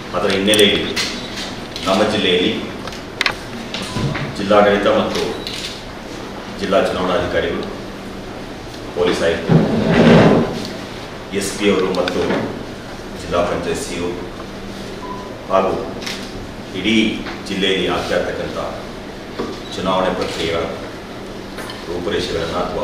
ಅದರ ಹಿನ್ನೆಲೆಯಲ್ಲಿ ನಮ್ಮ ಜಿಲ್ಲೆಯಲ್ಲಿ ಜಿಲ್ಲಾಡಳಿತ ಮತ್ತು ಜಿಲ್ಲಾ ಚುನಾವಣಾಧಿಕಾರಿಗಳು ಪೊಲೀಸ್ ಆಯುಕ್ತರು ಎಸ್ ಪಿ ಅವರು ಮತ್ತು ಜಿಲ್ಲಾ ಪಂಚಾಯತ್ ಸಿ ಹಾಗೂ ಇಡೀ ಜಿಲ್ಲೆಯಲ್ಲಿ ಆಗ್ತಾ ಇರ್ತಕ್ಕಂಥ ಚುನಾವಣೆ ಪ್ರಕ್ರಿಯೆಗಳ ರೂಪುರೇಷೆಗಳನ್ನು ಅಥವಾ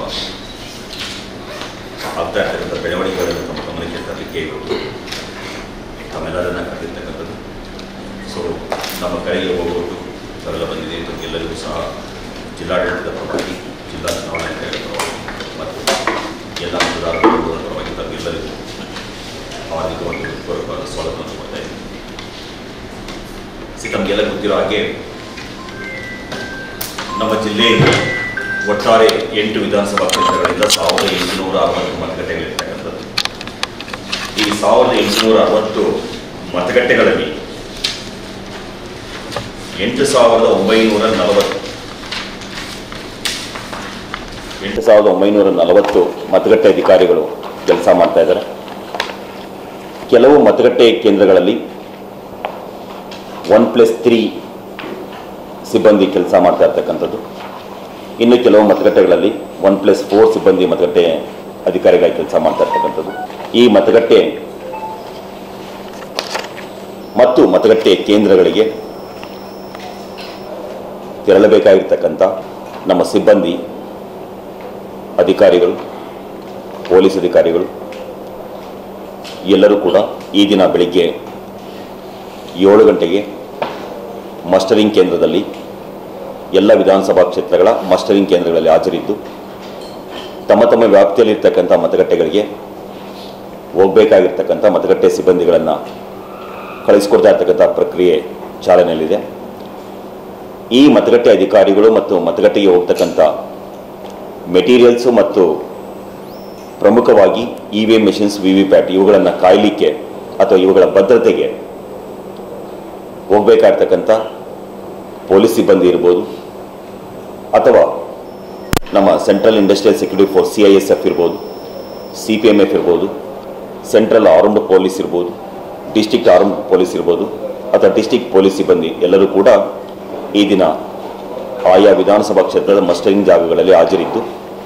ಆಗ್ತಾ ಇರ್ತಕ್ಕಂಥ ಬೆಳವಣಿಗೆಗಳನ್ನು ತಮ್ಮ ಗಮನಕ್ಕೆ ತರಲಿಕ್ಕೆ ಇವತ್ತು ತಮ್ಮೆಲ್ಲರನ್ನ ಕರೆದಿರ್ತಕ್ಕಂಥದ್ದು ಸೊ ನಮ್ಮ ಕರೆಗೆ ಹೋಗುವುದು ಸರಳ ಬಂದಿದೆ ತಮಗೆಲ್ಲರಿಗೂ ಸಹ ಜಿಲ್ಲಾಡಳಿತದ ಪರವಾಗಿ ಜಿಲ್ಲಾ ಚುನಾವಣಾಧಿಕಾರಿಗಳ ಪರವಾಗಿ ಮತ್ತು ಎಲ್ಲ ಮತದಾರರ ಬಂಧುಗಳ ಪರವಾಗಿ ತಮಗೆಲ್ಲರಿಗೂ ಅವರಿಗೆ ಒಂದು ಪೂರ್ವಕವಾದ ಸ್ವಾಗತವನ್ನು ಕೊಡ್ತಾ ಇದ್ದೀನಿ ಸಿ ತಮಗೆಲ್ಲ ಗೊತ್ತಿರೋ ಹಾಗೆ ನಮ್ಮ ಜಿಲ್ಲೆಯಲ್ಲಿ ಒಟ್ಟಾರೆ ಎಂಟು ವಿಧಾನಸಭಾ ಕ್ಷೇತ್ರಗಳಿಂದ ಸಾವಿರದ ಎಂಟುನೂರ ಅರವತ್ತು ಮತಗಟ್ಟೆಗಳಿರ್ತಕ್ಕಂಥದ್ದು ಈ ಸಾವಿರದ ಎಂಟುನೂರ ಅರವತ್ತು ಮತಗಟ್ಟೆಗಳಲ್ಲಿ ಎಂಟು ಸಾವಿರದ ಒಂಬೈನೂರ ನಲವತ್ತು ಎಂಟು ಸಾವಿರದ ಒಂಬೈನೂರ ನಲವತ್ತು ಮತಗಟ್ಟೆ ಅಧಿಕಾರಿಗಳು ಕೆಲಸ ಮಾಡ್ತಾ ಇದ್ದಾರೆ ಕೆಲವು ಮತಗಟ್ಟೆ ಕೇಂದ್ರಗಳಲ್ಲಿ ಒನ್ ಪ್ಲಸ್ ತ್ರೀ ಸಿಬ್ಬಂದಿ ಕೆಲಸ ಮಾಡ್ತಾ ಇರ್ತಕ್ಕಂಥದ್ದು ಇನ್ನು ಕೆಲವು ಮತಗಟ್ಟೆಗಳಲ್ಲಿ ಒನ್ ಪ್ಲಸ್ ಫೋರ್ ಸಿಬ್ಬಂದಿ ಮತಗಟ್ಟೆ ಅಧಿಕಾರಿಗಳ ಕೆಲಸ ಮಾಡ್ತಾ ಇರ್ತಕ್ಕಂಥದ್ದು ಈ ಮತಗಟ್ಟೆ ಮತ್ತು ಮತಗಟ್ಟೆ ಕೇಂದ್ರಗಳಿಗೆ ತೆರಳಬೇಕಾಗಿರ್ತಕ್ಕಂಥ ನಮ್ಮ ಸಿಬ್ಬಂದಿ ಅಧಿಕಾರಿಗಳು ಪೊಲೀಸ್ ಅಧಿಕಾರಿಗಳು ಎಲ್ಲರೂ ಕೂಡ ಈ ದಿನ ಬೆಳಿಗ್ಗೆ ಏಳು ಗಂಟೆಗೆ ಮಸ್ಟರಿಂಗ್ ಕೇಂದ್ರದಲ್ಲಿ ಎಲ್ಲ ವಿಧಾನಸಭಾ ಕ್ಷೇತ್ರಗಳ ಮಸ್ಟರಿಂಗ್ ಕೇಂದ್ರಗಳಲ್ಲಿ ಹಾಜರಿದ್ದು ತಮ್ಮ ತಮ್ಮ ವ್ಯಾಪ್ತಿಯಲ್ಲಿರ್ತಕ್ಕಂಥ ಮತಗಟ್ಟೆಗಳಿಗೆ ಹೋಗಬೇಕಾಗಿರ್ತಕ್ಕಂಥ ಮತಗಟ್ಟೆ ಸಿಬ್ಬಂದಿಗಳನ್ನು ಕಳಿಸ್ಕೊಡ್ತಾ ಇರ್ತಕ್ಕಂಥ ಪ್ರಕ್ರಿಯೆ ಚಾಲನೆಯಲ್ಲಿದೆ ಈ ಮತಗಟ್ಟೆ ಅಧಿಕಾರಿಗಳು ಮತ್ತು ಮತಗಟ್ಟೆಗೆ ಹೋಗ್ತಕ್ಕಂಥ ಮೆಟೀರಿಯಲ್ಸು ಮತ್ತು ಪ್ರಮುಖವಾಗಿ E V M machines V V PAT ಇವುಗಳನ್ನು ಕಾಯಲಿಕ್ಕೆ ಅಥವಾ ಇವುಗಳ ಭದ್ರತೆಗೆ ಹೋಗಬೇಕಾಗಿರ್ತಕ್ಕಂಥ ಪೊಲೀಸ್ ಸಿಬ್ಬಂದಿ ಇರ್ಬೋದು ಅಥವಾ ನಮ್ಮ central industrial security force C I S F ಇರ್ಬೋದು ಸಿ ಪಿ ಎಮ್ ಎಫ್ ಇರ್ಬೋದು ಸೆಂಟ್ರಲ್ ಆರ್ಮ್ಡ್ ಪೊಲೀಸ್ ಇರ್ಬೋದು ಡಿಸ್ಟಿಕ್ಟ್ ಆರ್ಮ್ಡ್ ಪೊಲೀಸ್ ಇರ್ಬೋದು ಅಥವಾ ಡಿಸ್ಟಿಕ್ ಪೊಲೀಸ್ ಸಿಬ್ಬಂದಿ ಎಲ್ಲರೂ ಕೂಡ ಈ ದಿನ ಆಯಾ ವಿಧಾನಸಭಾ ಕ್ಷೇತ್ರದ ಮಸ್ಟರಿಂಗ್ ಜಾಗಗಳಲ್ಲಿ ಹಾಜರಿದ್ದು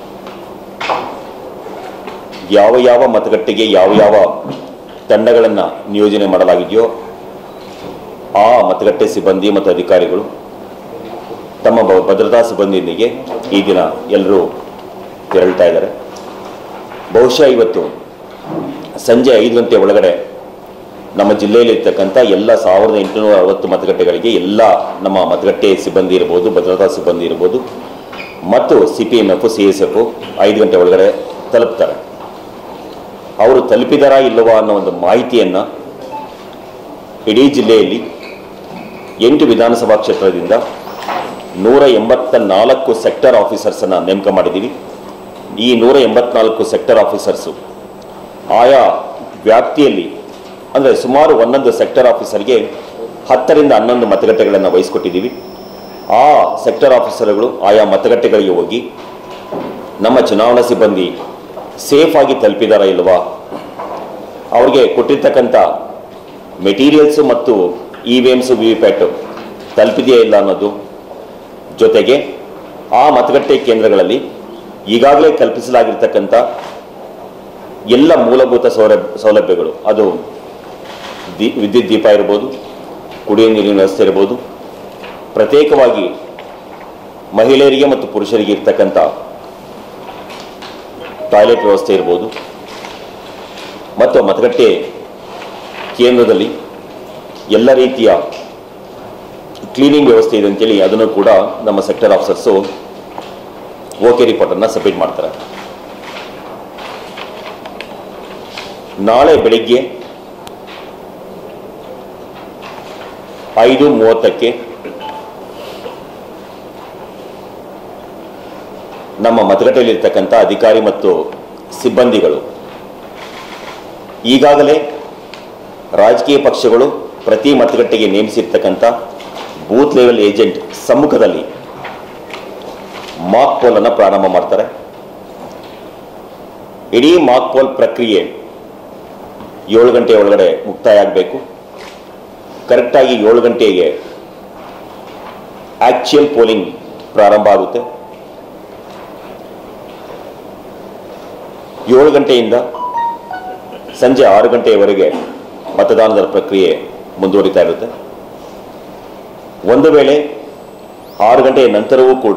ಯಾವ ಯಾವ ಮತಗಟ್ಟೆಗೆ ಯಾವ ಯಾವ ತಂಡಗಳನ್ನು ನಿಯೋಜನೆ ಮಾಡಲಾಗಿದೆಯೋ ಆ ಮತಗಟ್ಟೆ ಸಿಬ್ಬಂದಿ ಮತ್ತು ಅಧಿಕಾರಿಗಳು ತಮ್ಮ ಬ- ಭದ್ರತಾ ಸಿಬ್ಬಂದಿಯೊಂದಿಗೆ ಈ ದಿನ ಎಲ್ಲರೂ ತೆರಳ್ತಾ ಇದ್ದಾರೆ ಬಹುಶಃ ಇವತ್ತು ಸಂಜೆ ಐದು ಗಂಟೆ ಒಳಗಡೆ ನಮ್ಮ ಜಿಲ್ಲೆಯಲ್ಲಿ ಇರ್ತಕ್ಕಂಥ ಎಲ್ಲ ಸಾವಿರದ ಎಂಟುನೂರ ಅರವತ್ತು ಮತಗಟ್ಟೆಗಳಿಗೆ ಎಲ್ಲ ನಮ್ಮ ಮತಗಟ್ಟೆ ಸಿಬ್ಬಂದಿ ಇರ್ಬೋದು ಭದ್ರತಾ ಸಿಬ್ಬಂದಿ ಇರ್ಬೋದು ಮತ್ತು C P M F C S F ಐದು ಗಂಟೆ ಒಳಗಡೆ ತಲುಪ್ತಾರೆ ಅವರು ತಲುಪಿದಾರಾ ಇಲ್ಲವಾ ಅನ್ನೋ ಒಂದು ಮಾಹಿತಿಯನ್ನು ಇಡೀ ಜಿಲ್ಲೆಯಲ್ಲಿ ಎಂಟು ವಿಧಾನಸಭಾ ಕ್ಷೇತ್ರದಿಂದ ನೂರ ಎಂಬತ್ತ ನಾಲ್ಕು ಸೆಕ್ಟರ್ ಆಫೀಸರ್ಸನ್ನು ನೇಮಕ ಮಾಡಿದ್ದೀವಿ ಈ ನೂರ ಎಂಬತ್ನಾಲ್ಕು ಸೆಕ್ಟರ್ ಆಫೀಸರ್ಸು ಆಯಾ ವ್ಯಾಪ್ತಿಯಲ್ಲಿ ಅಂದರೆ ಸುಮಾರು ಒಂದೊಂದು ಸೆಕ್ಟರ್ ಆಫೀಸರ್ಗೆ ಹತ್ತರಿಂದ ಹನ್ನೊಂದು ಮತಗಟ್ಟೆಗಳನ್ನು ವಹಿಸ್ಕೊಟ್ಟಿದ್ದೀವಿ ಆ ಸೆಕ್ಟರ್ ಆಫೀಸರ್ಗಳು ಆಯಾ ಮತಗಟ್ಟೆಗಳಿಗೆ ಹೋಗಿ ನಮ್ಮ ಚುನಾವಣಾ ಸಿಬ್ಬಂದಿ ಸೇಫ್ ಆಗಿ ತಲುಪಿದಾರಾ ಇಲ್ವಾ ಅವ್ರಿಗೆ ಕೊಟ್ಟಿರ್ತಕ್ಕಂಥ ಮೆಟೀರಿಯಲ್ಸು ಮತ್ತು E V Ms V V PAT ತಲುಪಿದೆಯಾ ಇಲ್ಲ ಅನ್ನೋದು ಜೊತೆಗೆ ಆ ಮತಗಟ್ಟೆ ಕೇಂದ್ರಗಳಲ್ಲಿ ಈಗಾಗಲೇ ಕಲ್ಪಿಸಲಾಗಿರ್ತಕ್ಕಂಥ ಎಲ್ಲ ಮೂಲಭೂತ ಸೌಲಭ್ಯ ಸೌಲಭ್ಯಗಳು ಅದು ದಿ ವಿದ್ಯುತ್ ದೀಪ ಇರ್ಬೋದು ಕುಡಿಯುವ ನೀರಿನ ವ್ಯವಸ್ಥೆ ಇರ್ಬೋದು ಪ್ರತ್ಯೇಕವಾಗಿ ಮಹಿಳೆಯರಿಗೆ ಮತ್ತು ಪುರುಷರಿಗೆ ಇರ್ತಕ್ಕಂಥ ಟಾಯ್ಲೆಟ್ ವ್ಯವಸ್ಥೆ ಇರ್ಬೋದು ಮತ್ತು ಮತಗಟ್ಟೆ ಕೇಂದ್ರದಲ್ಲಿ ಎಲ್ಲ ರೀತಿಯ ಕ್ಲೀನಿಂಗ್ ವ್ಯವಸ್ಥೆ ಇದೆ ಅಂತೇಳಿ ಅದನ್ನು ಕೂಡ ನಮ್ಮ ಸೆಕ್ಟರ್ ಆಫೀಸರ್ಸು ಓಕೆ ರಿಪೋರ್ಟನ್ನು ಸಬ್ಮಿಟ್ ಮಾಡ್ತಾರೆ ನಾಳೆ ಬೆಳಿಗ್ಗೆ ಐದು ಮೂವತ್ತಕ್ಕೆ ನಮ್ಮ ಮತಗಟ್ಟೆಯಲ್ಲಿರ್ತಕ್ಕಂಥ ಅಧಿಕಾರಿ ಮತ್ತು ಸಿಬ್ಬಂದಿಗಳು ಈಗಾಗಲೇ ರಾಜಕೀಯ ಪಕ್ಷಗಳು ಪ್ರತಿ ಮತಗಟ್ಟೆಗೆ ನೇಮಿಸಿರ್ತಕ್ಕಂಥ ಬೂತ್ ಲೆವೆಲ್ ಏಜೆಂಟ್ ಸಮ್ಮುಖದಲ್ಲಿ ಮಾಕ್ ಪೋಲನ್ನು ಪ್ರಾರಂಭ ಮಾಡ್ತಾರೆ ಇಡೀ ಮಾಕ್ ಪೋಲ್ ಪ್ರಕ್ರಿಯೆ ಏಳು ಗಂಟೆ ಒಳಗಡೆ ಮುಕ್ತಾಯ ಆಗಬೇಕು ಕರೆಕ್ಟಾಗಿ ಏಳು ಗಂಟೆಗೆ ಆಕ್ಚುಯಲ್ ಪೋಲಿಂಗ್ ಪ್ರಾರಂಭ ಆಗುತ್ತೆ ಏಳು ಗಂಟೆಯಿಂದ ಸಂಜೆ ಆರು ಗಂಟೆಯವರೆಗೆ ಮತದಾನದ ಪ್ರಕ್ರಿಯೆ ಮುಂದುವರಿತಾ ಇರುತ್ತೆ ಒಂದು ವೇಳೆ ಆರು ಗಂಟೆಯ ನಂತರವೂ ಕೂಡ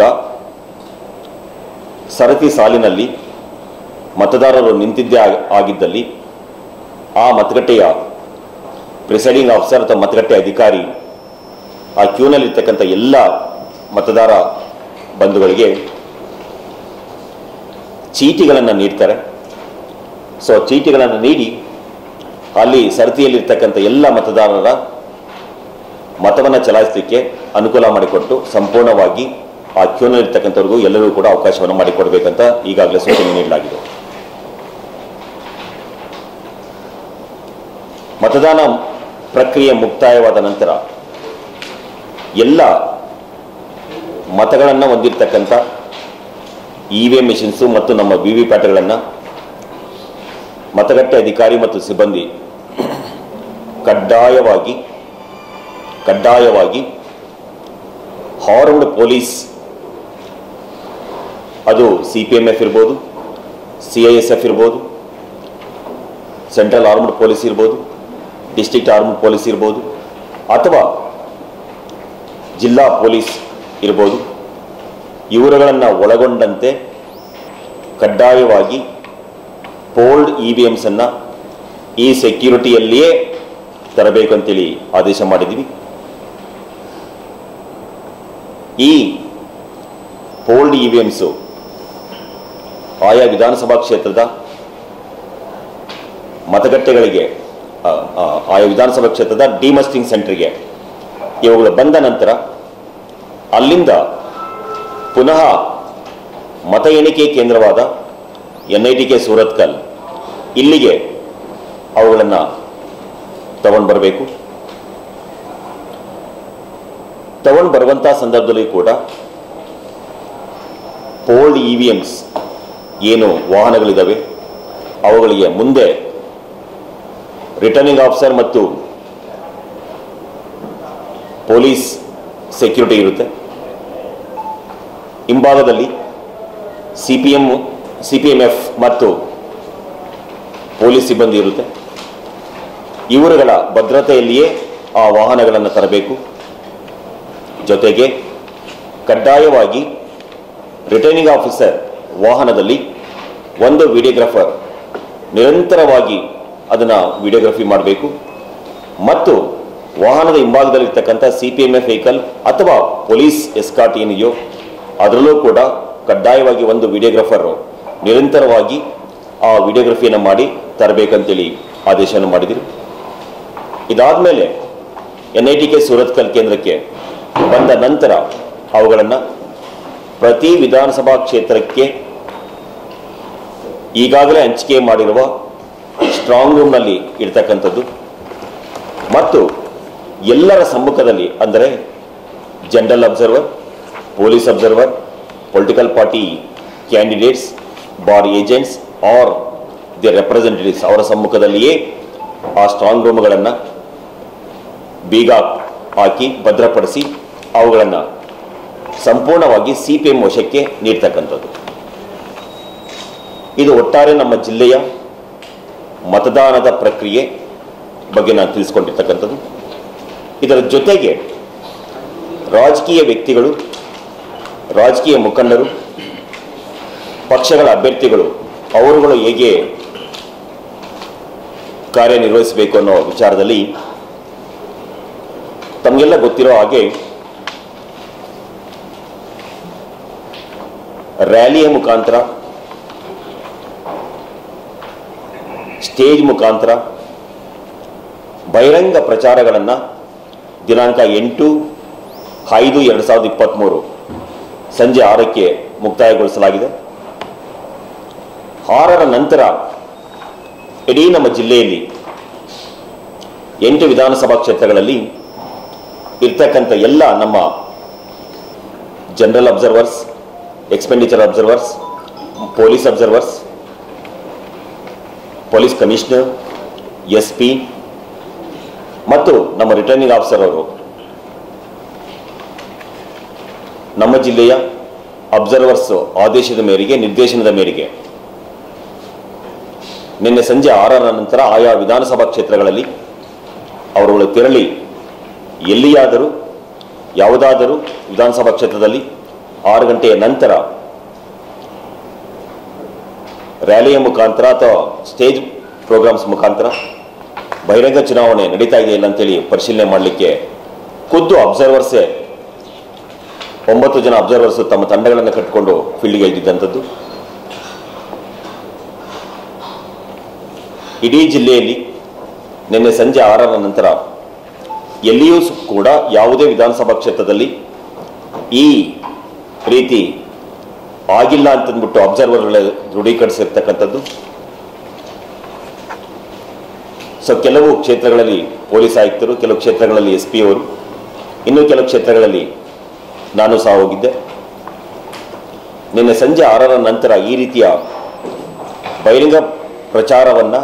ಸರತಿ ಸಾಲಿನಲ್ಲಿ ಮತದಾರರು ನಿಂತಿದ್ದೇ ಆಗ್- ಆಗಿದ್ದಲ್ಲಿ ಆ ಮತಗಟ್ಟೆಯ ಪ್ರಿಸೈಡಿಂಗ್ ಆಫೀಸರ್ ಅಥವಾ ಮತಗಟ್ಟೆ ಅಧಿಕಾರಿ ಆ ಕ್ಯೂನಲ್ಲಿರ್ತಕ್ಕಂಥ ಎಲ್ಲ ಮತದಾರ ಬಂಧುಗಳಿಗೆ ಚೀಟಿಗಳನ್ನು ನೀಡ್ತಾರೆ ಸೊ ಚೀಟಿಗಳನ್ನು ನೀಡಿ ಅಲ್ಲಿ ಸರತಿಯಲ್ಲಿರ್ತಕ್ಕಂಥ ಎಲ್ಲ ಮತದಾರರ ಮತವನ್ನು ಚಲಾಯಿಸಲಿಕ್ಕೆ ಅನುಕೂಲ ಮಾಡಿಕೊಟ್ಟು ಸಂಪೂರ್ಣವಾಗಿ ಆ ಕ್ಯೂನಲ್ಲಿರ್ತಕ್ಕಂಥವ್ರಿಗೂ ಎಲ್ಲರಿಗೂ ಕೂಡ ಅವಕಾಶವನ್ನು ಮಾಡಿಕೊಡ್ಬೇಕಂತ ಈಗಾಗಲೇ ಸೂಚನೆ ನೀಡಲಾಗಿದೆ ಮತದಾನ ಪ್ರಕ್ರಿಯೆ ಮುಕ್ತಾಯವಾದ ನಂತರ ಎಲ್ಲ ಮತಗಳನ್ನು ಹೊಂದಿರತಕ್ಕಂಥ ಇ ವಿ ಎಂ ಮೆಷಿನ್ಸು ಮತ್ತು ನಮ್ಮ ವಿ ವಿ ಪ್ಯಾಟ್ಗಳನ್ನು ಮತಗಟ್ಟೆ ಅಧಿಕಾರಿ ಮತ್ತು ಸಿಬ್ಬಂದಿ ಕಡ್ಡಾಯವಾಗಿ ಕಡ್ಡಾಯವಾಗಿ ಹಾರ್ಮ್ಡ್ ಪೊಲೀಸ್ ಅದು ಸಿ ಪಿ ಎಮ್ ಎಫ್ ಇರ್ಬೋದು ಸಿ ಐ ಎಸ್ ಎಫ್ ಇರ್ಬೋದು ಸೆಂಟ್ರಲ್ ಆರ್ಮ್ಡ್ ಪೊಲೀಸ್ ಇರ್ಬೋದು ಡಿಸ್ಟ್ರಿಕ್ಟ್ ಆರ್ಮ್ಡ್ ಪೊಲೀಸ್ ಇರ್ಬೋದು ಅಥವಾ ಜಿಲ್ಲಾ ಪೊಲೀಸ್ ಇರ್ಬೋದು ಇವರುಗಳನ್ನು ಒಳಗೊಂಡಂತೆ ಕಡ್ಡಾಯವಾಗಿ ಪೋಲ್ಡ್ ಇ ವಿ ಎಮ್ಸನ್ನು ಈ ಸೆಕ್ಯೂರಿಟಿಯಲ್ಲಿಯೇ ತರಬೇಕು ಅಂತೇಳಿ ಆದೇಶ ಮಾಡಿದ್ದೀವಿ ಈ ಪೋಲ್ಡ್ ಇ ವಿ ಎಮ್ಸು ಆಯಾ ವಿಧಾನಸಭಾ ಕ್ಷೇತ್ರದ ಮತಗಟ್ಟೆಗಳಿಗೆ ಆ, ಆ, ಆಯಾ ವಿಧಾನಸಭಾ ಕ್ಷೇತ್ರದ ಡಿಮಸ್ಟಿಂಗ್ ಸೆಂಟರ್ಗೆ ಇವುಗಳು ಬಂದ ನಂತರ ಅಲ್ಲಿಂದ ಪುನಃ ಮತ ಎಣಿಕೆ ಕೇಂದ್ರವಾದ N I T K Surathkal ಇಲ್ಲಿಗೆ ಅವುಗಳನ್ನು ತಗೊಂಡು ಬರಬೇಕು ತಗೊಂಡು ಬರುವಂಥ ಸಂದರ್ಭದಲ್ಲಿ ಕೂಡ ಪೋಲ್ಡ್ ಇ ವಿ ಎಮ್ಸ್ ಏನು ವಾಹನಗಳಿದ್ದಾವೆ ಅವುಗಳಿಗೆ ಮುಂದೆ ರಿಟರ್ನಿಂಗ್ ಆಫೀಸರ್ ಮತ್ತು ಪೊಲೀಸ್ ಸೆಕ್ಯೂರಿಟಿ ಇರುತ್ತೆ ಹಿಂಭಾಗದಲ್ಲಿ C P M C P M F ಮತ್ತು ಪೊಲೀಸ್ ಸಿಬ್ಬಂದಿ ಇರುತ್ತೆ ಇವರುಗಳ ಭದ್ರತೆಯಲ್ಲಿಯೇ ಆ ವಾಹನಗಳನ್ನು ತರಬೇಕು ಜೊತೆಗೆ ಕಡ್ಡಾಯವಾಗಿ ರಿಟರ್ನಿಂಗ್ ಆಫೀಸರ್ ವಾಹನದಲ್ಲಿ ಒಂದು ವಿಡಿಯೋಗ್ರಾಫರ್ ನಿರಂತರವಾಗಿ ಅದನ್ನು ವಿಡಿಯೋಗ್ರಫಿ ಮಾಡಬೇಕು ಮತ್ತು ವಾಹನದ ಹಿಂಭಾಗದಲ್ಲಿರ್ತಕ್ಕಂಥ C P M F vehicle ಅಥವಾ ಪೊಲೀಸ್ ಎಸ್ಕಾಟ್ ಏನಿದೆಯೋ ಅದರಲ್ಲೂ ಕೂಡ ಕಡ್ಡಾಯವಾಗಿ ಒಂದು ವಿಡಿಯೋಗ್ರಾಫರ್ ನಿರಂತರವಾಗಿ ಆ ವಿಡಿಯೋಗ್ರಫಿಯನ್ನು ಮಾಡಿ ತರಬೇಕಂತೇಳಿ ಆದೇಶವನ್ನು ಮಾಡಿದರು ಇದಾದಮೇಲೆ N I T K Surathkal ಕೇಂದ್ರಕ್ಕೆ ಬಂದ ನಂತರ ಅವುಗಳನ್ನು ಪ್ರತಿ ವಿಧಾನಸಭಾ ಕ್ಷೇತ್ರಕ್ಕೆ ಈಗಾಗಲೇ ಹಂಚಿಕೆ ಮಾಡಿರುವ ಸ್ಟ್ರಾಂಗ್ ರೂಮ್ನಲ್ಲಿ ಇರ್ತಕ್ಕಂಥದ್ದು ಮತ್ತು ಎಲ್ಲರ ಸಮ್ಮುಖದಲ್ಲಿ ಅಂದರೆ general observer police observer political party candidates bar agents are the representatives ಅವರ ಸಮ್ಮುಖದಲ್ಲಿಯೇ ಆ ಸ್ಟ್ರಾಂಗ್ ರೂಮ್ಗಳನ್ನು ಬೀಗ ಹಾಕಿ ಭದ್ರಪಡಿಸಿ ಅವುಗಳನ್ನು ಸಂಪೂರ್ಣವಾಗಿ ಸಿ ಪಿ ಎಂ ವಶಕ್ಕೆ ನೀಡ್ತಕ್ಕಂಥದ್ದು ಇದು ಒಟ್ಟಾರೆ ನಮ್ಮ ಜಿಲ್ಲೆಯ ಮತದಾನದ ಪ್ರಕ್ರಿಯೆ ಬಗ್ಗೆ ನಾನು ತಿಳಿಸ್ಕೊಂಡಿರ್ತಕ್ಕಂಥದ್ದು ಇದರ ಜೊತೆಗೆ ರಾಜಕೀಯ ವ್ಯಕ್ತಿಗಳು ರಾಜಕೀಯ ಮುಖಂಡರು ಪಕ್ಷಗಳ ಅಭ್ಯರ್ಥಿಗಳು ಅವರುಗಳು ಹೇಗೆ ಕಾರ್ಯನಿರ್ವಹಿಸಬೇಕು ಅನ್ನೋ ವಿಚಾರದಲ್ಲಿ ತಮಗೆಲ್ಲ ಗೊತ್ತಿರೋ ಹಾಗೆ ರ್ಯಾಲಿಯ ಮುಖಾಂತರ ಸ್ಟೇಜ್ ಮುಖಾಂತರ ಬಹಿರಂಗ ಪ್ರಚಾರಗಳನ್ನು ದಿನಾಂಕ ಎಂಟು ಐದು ಎರಡು ಸಾವಿರದ ಇಪ್ಪತ್ತ್ಮೂರು ಸಂಜೆ ಆರಕ್ಕೆ ಮುಕ್ತಾಯಗೊಳಿಸಲಾಗಿದೆ ಆರರ ನಂತರ ಇಡೀ ನಮ್ಮ ಜಿಲ್ಲೆಯಲ್ಲಿ ಎಂಟು ವಿಧಾನಸಭಾ ಕ್ಷೇತ್ರಗಳಲ್ಲಿ ಇರ್ತಕ್ಕಂಥ ಎಲ್ಲ ನಮ್ಮ general observers expenditure observers police observers police commissioner S P ಮತ್ತು ನಮ್ಮ ರಿಟರ್ನಿಂಗ್ ಆಫೀಸರ್ ಅವರು ನಮ್ಮ ಜಿಲ್ಲೆಯ ಅಬ್ಸರ್ವರ್ಸ್ ಆದೇಶದ ಮೇರೆಗೆ ನಿರ್ದೇಶನದ ಮೇರೆಗೆ ನಿನ್ನೆ ಸಂಜೆ ಆರರ ನಂತರ ಆಯಾ ವಿಧಾನಸಭಾ ಕ್ಷೇತ್ರಗಳಲ್ಲಿ ಅವರುಗಳು ತೆರಳಿ ಎಲ್ಲಿಯಾದರೂ ಯಾವುದಾದರೂ ವಿಧಾನಸಭಾ ಕ್ಷೇತ್ರದಲ್ಲಿ ಆರು ಗಂಟೆಯ ನಂತರ ರ್ಯಾಲಿಯ ಮುಖಾಂತರ ಅಥವಾ ಸ್ಟೇಜ್ ಪ್ರೋಗ್ರಾಮ್ಸ್ ಮುಖಾಂತರ ಬಹಿರಂಗ ಚುನಾವಣೆ ನಡೀತಾ ಇದೆ ಇಲ್ಲ ಅಂತೇಳಿ ಪರಿಶೀಲನೆ ಮಾಡಲಿಕ್ಕೆ ಖುದ್ದು ಅಬ್ಸರ್ವರ್ಸೇ ಒಂಬತ್ತು ಜನ ಅಬ್ಸರ್ವರ್ಸ್ ತಮ್ಮ ತಂಡಗಳನ್ನು ಕಟ್ಟಿಕೊಂಡು ಫೀಲ್ಡ್ಗೆ ಇಳಿದಿದ್ದಂಥದ್ದು ಇಡೀ ಜಿಲ್ಲೆಯಲ್ಲಿ ನಿನ್ನೆ ಸಂಜೆ ಆರರ ನಂತರ ಎಲ್ಲಿಯೂ ಸು- ಕೂಡ ಯಾವುದೇ ವಿಧಾನಸಭಾ ಕ್ಷೇತ್ರದಲ್ಲಿ ಈ ರೀತಿ ಆಗಿಲ್ಲ ಅಂತಂದ್ಬಿಟ್ಟು ಅಬ್ಸರ್ವರ್ಗಳ ದೃಢೀಕರಿಸಿರ್ತಕ್ಕಂಥದ್ದು ಸೊ ಕೆಲವು ಕ್ಷೇತ್ರಗಳಲ್ಲಿ ಪೊಲೀಸ್ ಆಯುಕ್ತರು ಕೆಲವು ಕ್ಷೇತ್ರಗಳಲ್ಲಿ ಎಸ್ ಪಿ ಅವರು ಇನ್ನು ಕೆಲವು ಕ್ಷೇತ್ರಗಳಲ್ಲಿ ನಾನು ಸಹ ಹೋಗಿದ್ದೆ ನಿನ್ನೆ ಸಂಜೆ ಆರರ ನಂತರ ಈ ರೀತಿಯ ಬಹಿರಂಗ ಪ್ರಚಾರವನ್ನು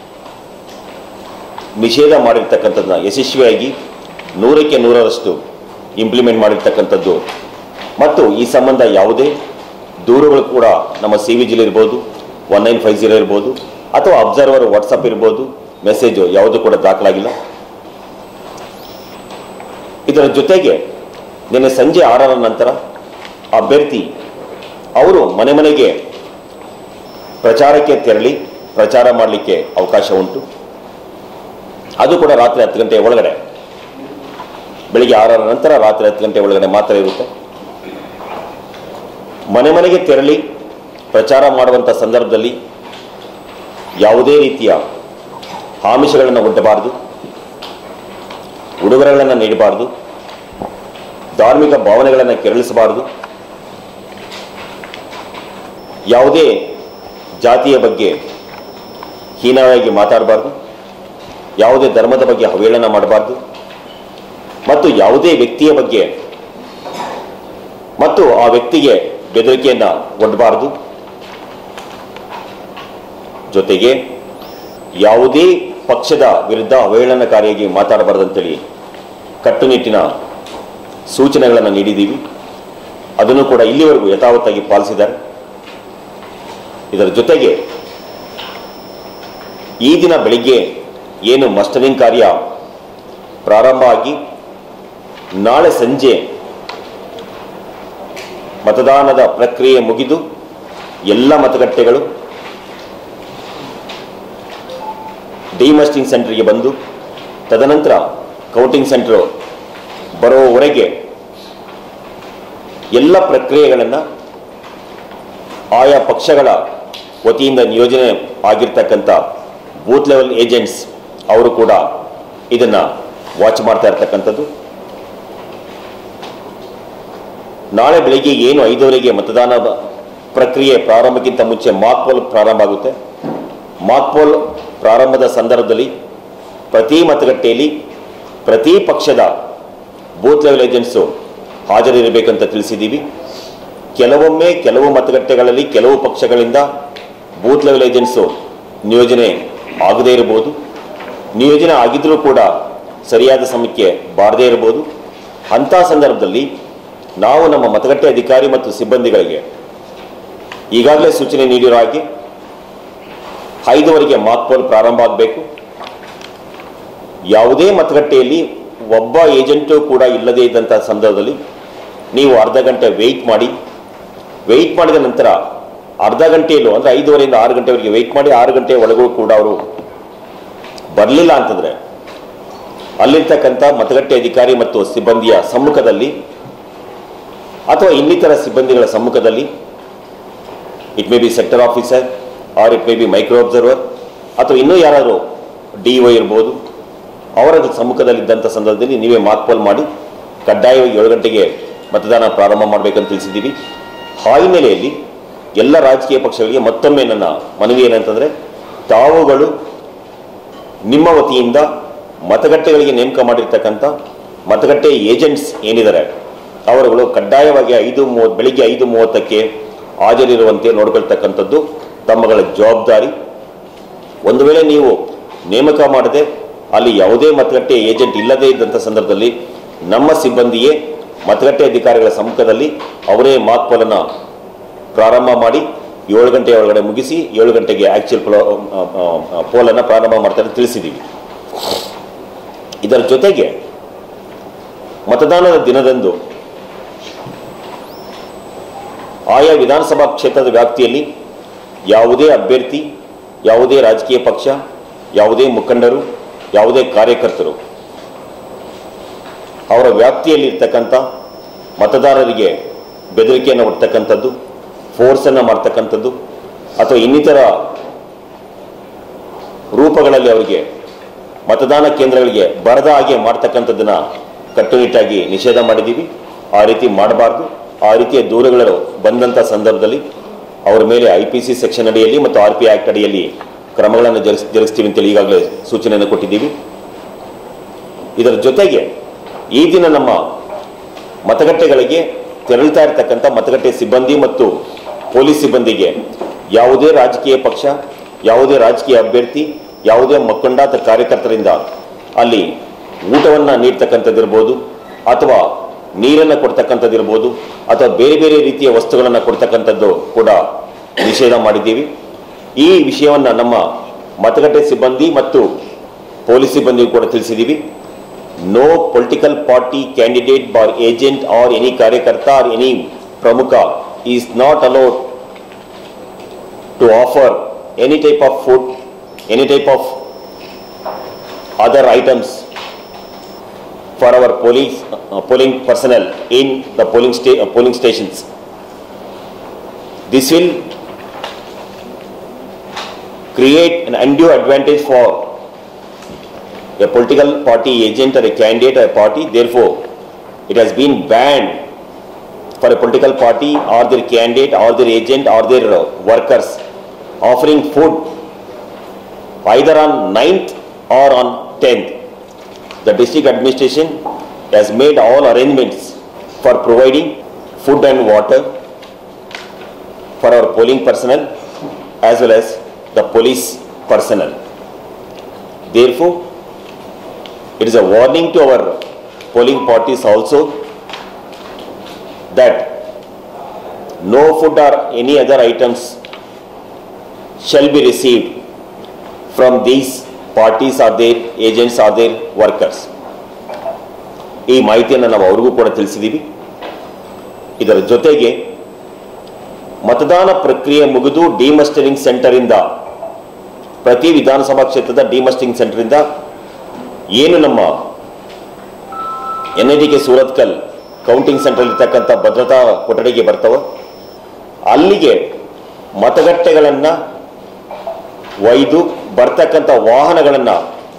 ನಿಷೇಧ ಮಾಡಿರ್ತಕ್ಕಂಥದ್ದನ್ನ ಯಶಸ್ವಿಯಾಗಿ ನೂರಕ್ಕೆ ನೂರರಷ್ಟು ಇಂಪ್ಲಿಮೆಂಟ್ ಮಾಡಿರ್ತಕ್ಕಂಥದ್ದು ಮತ್ತು ಈ ಸಂಬಂಧ ಯಾವುದೇ ದೂರುಗಳು ಕೂಡ ನಮ್ಮ ಸಿ ವಿ ಜಿಲ್ ಇರ್ಬೋದು ಒನ್ ನೈನ್ ಫೈವ್ ಜೀರೋ ಇರ್ಬೋದು ಅಥವಾ ಅಬ್ಸರ್ವರ್ ವಾಟ್ಸಪ್ ಇರ್ಬೋದು ಮೆಸೇಜು ಯಾವುದು ಕೂಡ ದಾಖಲಾಗಿಲ್ಲ ಇದರ ಜೊತೆಗೆ ನಿನ್ನೆ ಸಂಜೆ ಆರರ ನಂತರ ಅಭ್ಯರ್ಥಿ ಅವರು ಮನೆ ಮನೆಗೆ ಪ್ರಚಾರಕ್ಕೆ ತೆರಳಿ ಪ್ರಚಾರ ಮಾಡಲಿಕ್ಕೆ ಅವಕಾಶ ಉಂಟು ಅದು ಕೂಡ ರಾತ್ರಿ ಹತ್ತು ಗಂಟೆ ಒಳಗಡೆ ಬೆಳಿಗ್ಗೆ ಆರರ ನಂತರ ರಾತ್ರಿ ಹತ್ತು ಗಂಟೆ ಒಳಗಡೆ ಮಾತ್ರ ಇರುತ್ತೆ ಮನೆ ಮನೆಗೆ ತೆರಳಿ ಪ್ರಚಾರ ಮಾಡುವಂಥ ಸಂದರ್ಭದಲ್ಲಿ ಯಾವುದೇ ರೀತಿಯ ಆಮಿಷಗಳನ್ನು ಒಡ್ಡಬಾರದು ಉಡುಗೊರೆಗಳನ್ನು ನೀಡಬಾರದು ಧಾರ್ಮಿಕ ಭಾವನೆಗಳನ್ನು ಕೆರಳಿಸಬಾರದು ಯಾವುದೇ ಜಾತಿಯ ಬಗ್ಗೆ ಹೀನವಾಗಿ ಮಾತಾಡಬಾರ್ದು ಯಾವುದೇ ಧರ್ಮದ ಬಗ್ಗೆ ಅವಹೇಳನ ಮಾಡಬಾರ್ದು ಮತ್ತು ಯಾವುದೇ ವ್ಯಕ್ತಿಯ ಬಗ್ಗೆ ಮತ್ತು ಆ ವ್ಯಕ್ತಿಗೆ ಬೆದರಿಕೆಯನ್ನು ಒಡ್ಡಬಾರ್ದು ಜೊತೆಗೆ ಯಾವುದೇ ಪಕ್ಷದ ವಿರುದ್ಧ ಅವಹೇಳನಕಾರಿಯಾಗಿ ಮಾತಾಡಬಾರ್ದು ಅಂತೇಳಿ ಕಟ್ಟುನಿಟ್ಟಿನ ಸೂಚನೆಗಳನ್ನು ನೀಡಿದ್ದೀವಿ ಅದನ್ನು ಕೂಡ ಇಲ್ಲಿವರೆಗೂ ಯಥಾವತ್ತಾಗಿ ಪಾಲಿಸಿದ್ದಾರೆ ಇದರ ಜೊತೆಗೆ ಈ ದಿನ ಬೆಳಿಗ್ಗೆ ಏನು ಮಸ್ಟರಿಂಗ್ ಕಾರ್ಯ ಪ್ರಾರಂಭ ಆಗಿ ನಾಳೆ ಸಂಜೆ ಮತದಾನದ ಪ್ರಕ್ರಿಯೆ ಮುಗಿದು ಎಲ್ಲ ಮತಗಟ್ಟೆಗಳು ಡಿಮಸ್ಟಿಂಗ್ ಸೆಂಟರ್ಗೆ ಬಂದು ತದನಂತರ ಕೌಂಟಿಂಗ್ ಸೆಂಟರ್ ಬರೋವರೆಗೆ ಎಲ್ಲ ಪ್ರಕ್ರಿಯೆಗಳನ್ನು ಆಯಾ ಪಕ್ಷಗಳ ವತಿಯಿಂದ ನಿಯೋಜನೆ ಆಗಿರ್ತಕ್ಕಂಥ ಬೂತ್ ಲೆವೆಲ್ ಏಜೆಂಟ್ಸ್ ಅವರು ಕೂಡ ಇದನ್ನು ವಾಚ್ ಮಾಡ್ತಾ ಇರ್ತಕ್ಕಂಥದ್ದು ನಾಳೆ ಬೆಳಿಗ್ಗೆ ಏನು ಐದುವರೆಗೆ ಮತದಾನ ಬ- ಪ್ರಕ್ರಿಯೆ ಪ್ರಾರಂಭಕ್ಕಿಂತ ಮುಂಚೆ ಮಾಕ್ ಪೋಲ್ ಪ್ರಾರಂಭ ಆಗುತ್ತೆ ಮಾಕ್ ಪೋಲ್ ಪ್ರಾರಂಭದ ಸಂದರ್ಭದಲ್ಲಿ ಪ್ರತಿ ಮತಗಟ್ಟೆಯಲ್ಲಿ ಪ್ರತಿ ಪಕ್ಷದ ಬೂತ್ ಲೆವೆಲ್ ಏಜೆಂಟ್ಸು ಹಾಜರಿರಬೇಕಂತ ತಿಳಿಸಿದ್ದೀವಿ ಕೆಲವೊಮ್ಮೆ ಕೆಲವು ಮತಗಟ್ಟೆಗಳಲ್ಲಿ ಕೆಲವು ಪಕ್ಷಗಳಿಂದ ಬೂತ್ ಲೆವೆಲ್ ಏಜೆಂಟ್ಸು ನಿಯೋಜನೆ ಆಗದೇ ಇರಬಹುದು ನಿಯೋಜನೆ ಆಗಿದ್ರೂ ಕೂಡ ಸರಿಯಾದ ಸಮಯಕ್ಕೆ ಬಾರದೇ ಇರಬಹುದು ಅಂಥ ಸಂದರ್ಭದಲ್ಲಿ ನಾವು ನಮ್ಮ ಮತಗಟ್ಟೆ ಅಧಿಕಾರಿ ಮತ್ತು ಸಿಬ್ಬಂದಿಗಳಿಗೆ ಈಗಾಗಲೇ ಸೂಚನೆ ನೀಡಿರೋ ಹಾಗೆ ಐದುವರೆಗೆ ಮಾಕ್ ಪೋಲ್ ಪ್ರಾರಂಭ ಆಗಬೇಕು ಯಾವುದೇ ಮತಗಟ್ಟೆಯಲ್ಲಿ ಒಬ್ಬ ಏಜೆಂಟು ಕೂಡ ಇಲ್ಲದೇ ಇದ್ದಂಥ ಸಂದರ್ಭದಲ್ಲಿ ನೀವು ಅರ್ಧ ಗಂಟೆ ವೆಯ್ಟ್ ಮಾಡಿ ವೆಯ್ಟ್ ಮಾಡಿದ ನಂತರ ಅರ್ಧ ಗಂಟೆಯಲ್ಲೂ ಅಂದರೆ ಐದುವರೆಯಿಂದ ಆರು ಗಂಟೆವರೆಗೆ ವೆಯ್ಟ್ ಮಾಡಿ ಆರು ಗಂಟೆ ಒಳಗೂ ಕೂಡ ಅವರು ಬರಲಿಲ್ಲ ಅಂತಂದರೆ ಅಲ್ಲಿರ್ತಕ್ಕಂಥ ಮತಗಟ್ಟೆ ಅಧಿಕಾರಿ ಮತ್ತು ಸಿಬ್ಬಂದಿಯ ಸಮ್ಮುಖದಲ್ಲಿ ಅಥವಾ ಇನ್ನಿತರ ಸಿಬ್ಬಂದಿಗಳ ಸಮ್ಮುಖದಲ್ಲಿ it may be sector officer or it may be micro observer ಅಥವಾ ಇನ್ನೂ ಯಾರಾದರೂ ಡಿ ಒ ಇರ್ಬೋದು ಅವರ ಸಮ್ಮುಖದಲ್ಲಿದ್ದಂಥ ಸಂದರ್ಭದಲ್ಲಿ ನೀವೇ ಮಾರ್ಕ್ಪೋಲ್ ಮಾಡಿ ಕಡ್ಡಾಯವಾಗಿ ಏಳು ಗಂಟೆಗೆ ಮತದಾನ ಪ್ರಾರಂಭ ಮಾಡಬೇಕಂತ ತಿಳಿಸಿದ್ದೀವಿ ಆ ಹಿನ್ನೆಲೆಯಲ್ಲಿ ಎಲ್ಲ ರಾಜಕೀಯ ಪಕ್ಷಗಳಿಗೆ ಮತ್ತೊಮ್ಮೆ ನನ್ನ ಮನವಿ ಏನಂತಂದರೆ ತಾವುಗಳು ನಿಮ್ಮ ವತಿಯಿಂದ ಮತಗಟ್ಟೆಗಳಿಗೆ ನೇಮಕ ಮಾಡಿರ್ತಕ್ಕಂಥ ಮತಗಟ್ಟೆ ಏಜೆಂಟ್ಸ್ ಏನಿದ್ದಾರೆ ಅವರುಗಳು ಕಡ್ಡಾಯವಾಗಿ ಐದು ಮೂವತ್ತು ಬೆಳಿಗ್ಗೆ ಐದು ಮೂವತ್ತಕ್ಕೆ ಹಾಜರಿರುವಂತೆ ನೋಡ್ಕೊಳ್ತಕ್ಕಂಥದ್ದು ತಮ್ಮಗಳ ಜವಾಬ್ದಾರಿ ಒಂದು ವೇಳೆ ನೀವು ನೇಮಕ ಮಾಡದೆ ಅಲ್ಲಿ ಯಾವುದೇ ಮತಗಟ್ಟೆ ಏಜೆಂಟ್ ಇಲ್ಲದೇ ಇದ್ದಂಥ ಸಂದರ್ಭದಲ್ಲಿ ನಮ್ಮ ಸಿಬ್ಬಂದಿಯೇ ಮತಗಟ್ಟೆ ಅಧಿಕಾರಿಗಳ ಸಮ್ಮುಖದಲ್ಲಿ ಅವರೇ ಮಾಕ್ ಪೋಲನ್ನು ಪ್ರಾರಂಭ ಮಾಡಿ ಏಳು ಗಂಟೆ ಒಳಗಡೆ ಮುಗಿಸಿ ಏಳು ಗಂಟೆಗೆ ಆ್ಯಕ್ಚುಯಲ್ ಪೋಲ ಪೋಲನ್ನು ಪ್ರಾರಂಭ ಮಾಡ್ತಾರೆ ತಿಳಿಸಿದ್ದೀವಿ ಇದರ ಜೊತೆಗೆ ಮತದಾನದ ದಿನದಂದು ಆಯಾ ವಿಧಾನಸಭಾ ಕ್ಷೇತ್ರದ ವ್ಯಾಪ್ತಿಯಲ್ಲಿ ಯಾವುದೇ ಅಭ್ಯರ್ಥಿ ಯಾವುದೇ ರಾಜಕೀಯ ಪಕ್ಷ ಯಾವುದೇ ಮುಖಂಡರು ಯಾವುದೇ ಕಾರ್ಯಕರ್ತರು ಅವರ ವ್ಯಾಪ್ತಿಯಲ್ಲಿರ್ತಕ್ಕಂಥ ಮತದಾರರಿಗೆ ಬೆದರಿಕೆಯನ್ನು ಒಡ್ತಕ್ಕಂಥದ್ದು ಫೋರ್ಸನ್ನು ಮಾಡ್ತಕ್ಕಂಥದ್ದು ಅಥವಾ ಇನ್ನಿತರ ರೂಪಗಳಲ್ಲಿ ಅವರಿಗೆ ಮತದಾನ ಕೇಂದ್ರಗಳಿಗೆ ಬರದ ಹಾಗೆ ಮಾಡ್ತಕ್ಕಂಥದ್ದನ್ನ ಕಟ್ಟುನಿಟ್ಟಾಗಿ ನಿಷೇಧ ಮಾಡಿದ್ದೀವಿ ಆ ರೀತಿ ಮಾಡಬಾರ್ದು ಆ ರೀತಿಯ ದೂರುಗಳು ಬಂದಂಥ ಸಂದರ್ಭದಲ್ಲಿ ಅವರ ಮೇಲೆ ಐ ಪಿ ಸಿ ಸೆಕ್ಷನ್ ಅಡಿಯಲ್ಲಿ ಮತ್ತು ಆರ್ ಪಿ ಆಕ್ಟ್ ಅಡಿಯಲ್ಲಿ ಕ್ರಮಗಳನ್ನು ಜರುಗಿಸ್ ಜರುಗಿಸ್ತೀವಿ ಅಂತೇಳಿ ಈಗಾಗಲೇ ಸೂಚನೆಯನ್ನು ಕೊಟ್ಟಿದ್ದೀವಿ ಇದರ ಜೊತೆಗೆ ಈ ದಿನ ನಮ್ಮ ಮತಗಟ್ಟೆಗಳಿಗೆ ತೆರಳುತ್ತಾ ಇರತಕ್ಕಂಥ ಮತಗಟ್ಟೆ ಸಿಬ್ಬಂದಿ ಮತ್ತು ಪೊಲೀಸ್ ಸಿಬ್ಬಂದಿಗೆ ಯಾವುದೇ ರಾಜಕೀಯ ಪಕ್ಷ ಯಾವುದೇ ರಾಜಕೀಯ ಅಭ್ಯರ್ಥಿ ಯಾವುದೇ ಮುಖಂಡ ಅಥವಾ ಕಾರ್ಯಕರ್ತರಿಂದ ಅಲ್ಲಿ ಊಟವನ್ನು ನೀಡ್ತಕ್ಕಂಥದ್ದಿರ್ಬೋದು ಅಥವಾ ನೀರನ್ನು ಕೊಡ್ತಕ್ಕಂಥದ್ದಿರ್ಬೋದು ಅಥವಾ ಬೇರೆ ಬೇರೆ ರೀತಿಯ ವಸ್ತುಗಳನ್ನು ಕೊಡ್ತಕ್ಕಂಥದ್ದು ಕೂಡ ನಿಷೇಧ ಮಾಡಿದ್ದೀವಿ ಈ ವಿಷಯವನ್ನು ನಮ್ಮ ಮತಗಟ್ಟೆ ಸಿಬ್ಬಂದಿ ಮತ್ತು ಪೊಲೀಸ್ ಸಿಬ್ಬಂದಿಗೂ ಕೂಡ ತಿಳಿಸಿದ್ದೀವಿ no political party candidate or agent or any karyakarta or any pramukha is not allowed to offer any type of food, any type of other items for our police, uh, polling personnel in the polling sta- uh, polling stations. This will create an undue advantage for a political party agent or a candidate or a party, therefore, it has been banned for a political party or their candidate or their agent or their uh, workers offering food either on 9th or on 10th. The district administration has made all arrangements for providing food and water for our polling personnel as well as the police personnel. Therefore, it is a warning to our polling parties also that no food or any other items shall be received from these parties or their agents or their workers. ಈ ಮಾಹಿತಿಯನ್ನು ನಾವು ಅವ್ರಿಗೂ ಕೂಡ ತಿಳಿಸಿದ್ದೀವಿ ಇದರ ಜೊತೆಗೆ ಮತದಾನ ಪ್ರಕ್ರಿಯೆ ಮುಗಿದು ಡಿಮಸ್ಟರಿಂಗ್ ಸೆಂಟರಿಂದ ಪ್ರತಿ ವಿಧಾನಸಭಾ ಕ್ಷೇತ್ರದ ಡಿಮಸ್ಟರಿಂಗ್ ಸೆಂಟರಿಂದ ಏನು ನಮ್ಮ N I T K Surathkal counting center ಇರ್ತಕ್ಕಂಥ ಭದ್ರತಾ ಕೊಠಡಿಗೆ ಬರ್ತವೆ ಅಲ್ಲಿಗೆ ಮತಗಟ್ಟೆಗಳನ್ನು ಒಯ್ದು ಬರ್ತಕ್ಕಂಥ ವಾಹನಗಳನ್ನು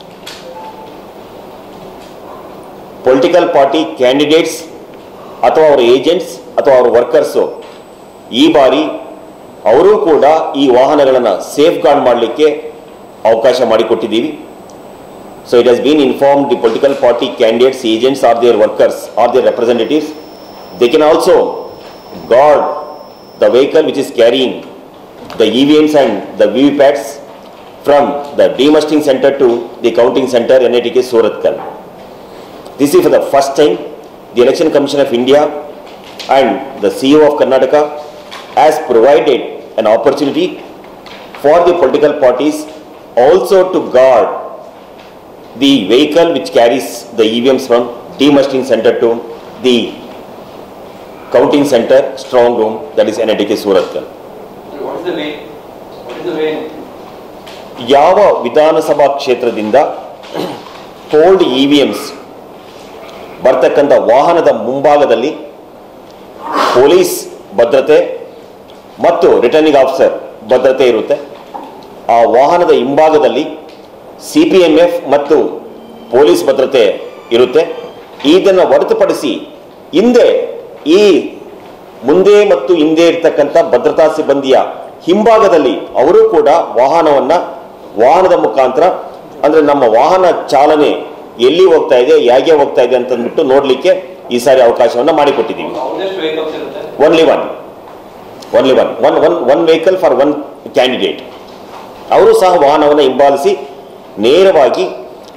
ಪೊಲಿಟಿಕಲ್ ಪಾರ್ಟಿ ಕ್ಯಾಂಡಿಡೇಟ್ಸ್ ಅಥವಾ ಅವರ ಏಜೆಂಟ್ಸ್ ಅಥವಾ ಅವರ ವರ್ಕರ್ಸು ಈ ಬಾರಿ ಅವರು ಕೂಡ ಈ ವಾಹನಗಳನ್ನು ಸೇಫ್ ಗಾರ್ಡ್ ಮಾಡಲಿಕ್ಕೆ ಅವಕಾಶ ಮಾಡಿಕೊಟ್ಟಿದ್ದೀವಿ So it has been informed the political party candidates, agents or their workers or their representatives. They can also guard the vehicle which is carrying the EVMs and the VVPATs from the demusting center to the counting center NITK Suratkal. This is for the first time the Election Commission of India and the CEO of Karnataka has provided an opportunity for the political parties also to guard the vehicle which carries the EVMs from demusting center to the counting center strong room that is NITK Suratkal. What is the way? What is the way? ಯಾವ ವಿಧಾನಸಭಾ ಕ್ಷೇತ್ರದಿಂದ polled E V ಎಮ್ಸ್ ಬರ್ತಕ್ಕಂಥ ವಾಹನದ ಮುಂಭಾಗದಲ್ಲಿ police ಭದ್ರತೆ ಮತ್ತು returning officer ಭದ್ರತೆ ಇರುತ್ತೆ ಆ ವಾಹನದ ಹಿಂಭಾಗದಲ್ಲಿ ಸಿ ಪಿ ಎಂ ಎಫ್ ಮತ್ತು ಪೊಲೀಸ್ ಭದ್ರತೆ ಇರುತ್ತೆ ಇದನ್ನು ಹೊರತುಪಡಿಸಿ ಹಿಂದೆ ಈ ಮುಂದೆ ಮತ್ತು ಹಿಂದೆ ಇರ್ತಕ್ಕಂಥ ಭದ್ರತಾ ಸಿಬ್ಬಂದಿಯ ಹಿಂಭಾಗದಲ್ಲಿ ಅವರು ಕೂಡ ವಾಹನವನ್ನ ವಾಹನದ ಮುಖಾಂತರ ಅಂದ್ರೆ ನಮ್ಮ ವಾಹನ ಚಾಲನೆ ಎಲ್ಲಿ ಹೋಗ್ತಾ ಇದೆ ಹೇಗೆ ಹೋಗ್ತಾ ಇದೆ ಅಂತಂದ್ಬಿಟ್ಟು ನೋಡ್ಲಿಕ್ಕೆ ಈ ಸಾರಿ ಅವಕಾಶವನ್ನ ಮಾಡಿಕೊಟ್ಟಿದ್ದೀವಿ ಒಂದೆಷ್ಟು ವೆಹಿಕಲ್ಸ್ ಇರುತ್ತೆ only one only one one one one vehicle for one candidate ಅವರು ಸಹ ವಾಹನವನ್ನು ಹಿಂಬಾಲಿಸಿ ನೇರವಾಗಿ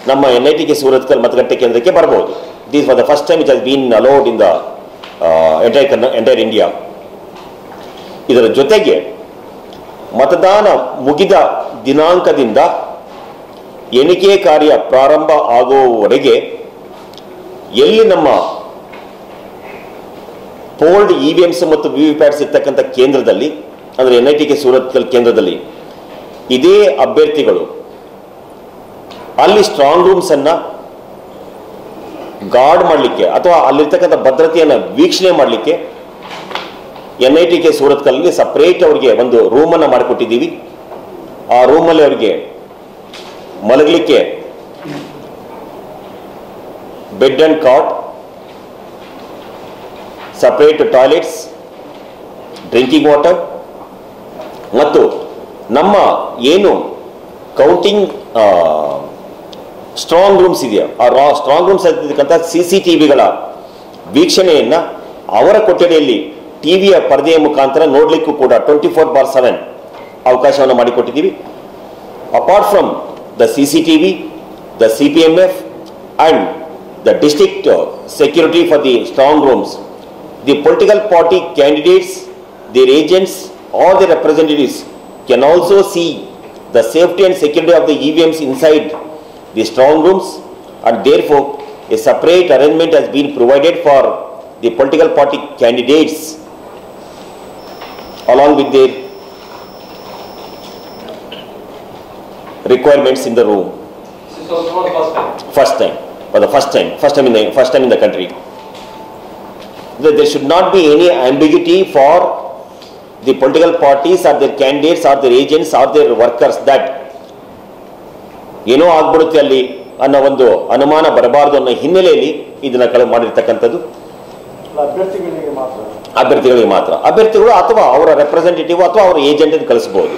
ನಮ್ಮ N I T K Surathkal ಮತಗಟ್ಟೆ ಕೇಂದ್ರಕ್ಕೆ ಬರಬಹುದು this for the first time it has been allowed in the entire ಕರ್ನಾ ಎಂಟೈರ್ ಇಂಡಿಯಾ ಇದರ ಜೊತೆಗೆ ಮತದಾನ ಮುಗಿದ ದಿನಾಂಕದಿಂದ ಎಣಿಕೆ ಕಾರ್ಯ ಪ್ರಾರಂಭ ಆಗುವವರೆಗೆ ಎಲ್ಲಿ ನಮ್ಮ ಪೋಲ್ಡ್ ಇ ವಿ ಎಮ್ಸ್ ಮತ್ತು ವಿ ವಿ ಪ್ಯಾಟ್ಸ್ ಇರ್ತಕ್ಕಂಥ ಕೇಂದ್ರದಲ್ಲಿ ಅಂದರೆ N I T K Surathkal ಕೇಂದ್ರದಲ್ಲಿ ಇದೇ ಅಭ್ಯರ್ಥಿಗಳು ಅಲ್ಲಿ ಸ್ಟ್ರಾಂಗ್ ರೂಮ್ಸ್ ಅನ್ನ ಗಾರ್ಡ್ ಮಾಡಲಿಕ್ಕೆ ಅಥವಾ ಅಲ್ಲಿರ್ತಕ್ಕಂಥ ಭದ್ರತೆಯನ್ನು ವೀಕ್ಷಣೆ ಮಾಡಲಿಕ್ಕೆ ಎನ್ ಐ ಟಿ ಕೆ ಸೂರತ್ಕಲ್ಲಿ ಸಪ್ರೇಟ್ ಅವರಿಗೆ ಒಂದು ರೂಮನ್ನು ಮಾಡಿಕೊಟ್ಟಿದ್ದೀವಿ ಆ ರೂಮಲ್ಲಿ ಅವರಿಗೆ ಮಲಗಲಿಕ್ಕೆ bed and cot separate toilets drinking water ಮತ್ತು ನಮ್ಮ ಏನು ಕೌಂಟಿಂಗ್ ಸ್ಟ್ರಾಂಗ್ ರೂಮ್ಸ್ ಇದೆಯಾ ಆ ರಾ ಸ್ಟ್ರಾಂಗ್ ರೂಮ್ಸ್ ಇರ್ತಕ್ಕಂಥ ಸಿ ಸಿ ಟಿ ವಿಗಳ ವೀಕ್ಷಣೆಯನ್ನು ಅವರ ಕೊಠಡಿಯಲ್ಲಿ ಟಿವಿಯ ಪರದೆಯ ಮುಖಾಂತರ ನೋಡಲಿಕ್ಕೂ ಕೂಡ ಟ್ವೆಂಟಿ ಫೋರ್ ಬಾರ್ ಸೆವೆನ್ ಅವಕಾಶವನ್ನು ಮಾಡಿಕೊಟ್ಟಿದ್ದೀವಿ apart from the C C T V the C P M F and the district security for the strong rooms the political party candidates, their agents, or their representatives can also see the safety and security of the EVMs inside the strong rooms, and therefore a separate arrangement has been provided for the political party candidates along with their requirements in the room. This is also for the first time. First time, for the first time, first time in the first time in the country. That there should not be any ambiguity for the political parties or their candidates or their agents or their workers that ಏನೋ ಆಗ್ಬಿಡುತ್ತೆ ಅಲ್ಲಿ ಅನ್ನೋ ಒಂದು ಅನುಮಾನ ಬರಬಾರದು ಅನ್ನೋ ಹಿನ್ನೆಲೆಯಲ್ಲಿ ಇದನ್ನ ಕಳೆ ಮಾಡಿರ್ತಕ್ಕಂಥದ್ದು ಅಭ್ಯರ್ಥಿಗಳಿಗೆ ಮಾತ್ರ ಅಭ್ಯರ್ಥಿಗಳಿಗೆ ಮಾತ್ರ ಅಭ್ಯರ್ಥಿಗಳು ಅಥವಾ ಅವರ ರೆಪ್ರೆಸೆಂಟೇಟಿವ್ ಅಥವಾ ಅವರ ಏಜೆಂಟ್ ಅಂತ ಕಳಿಸಬಹುದು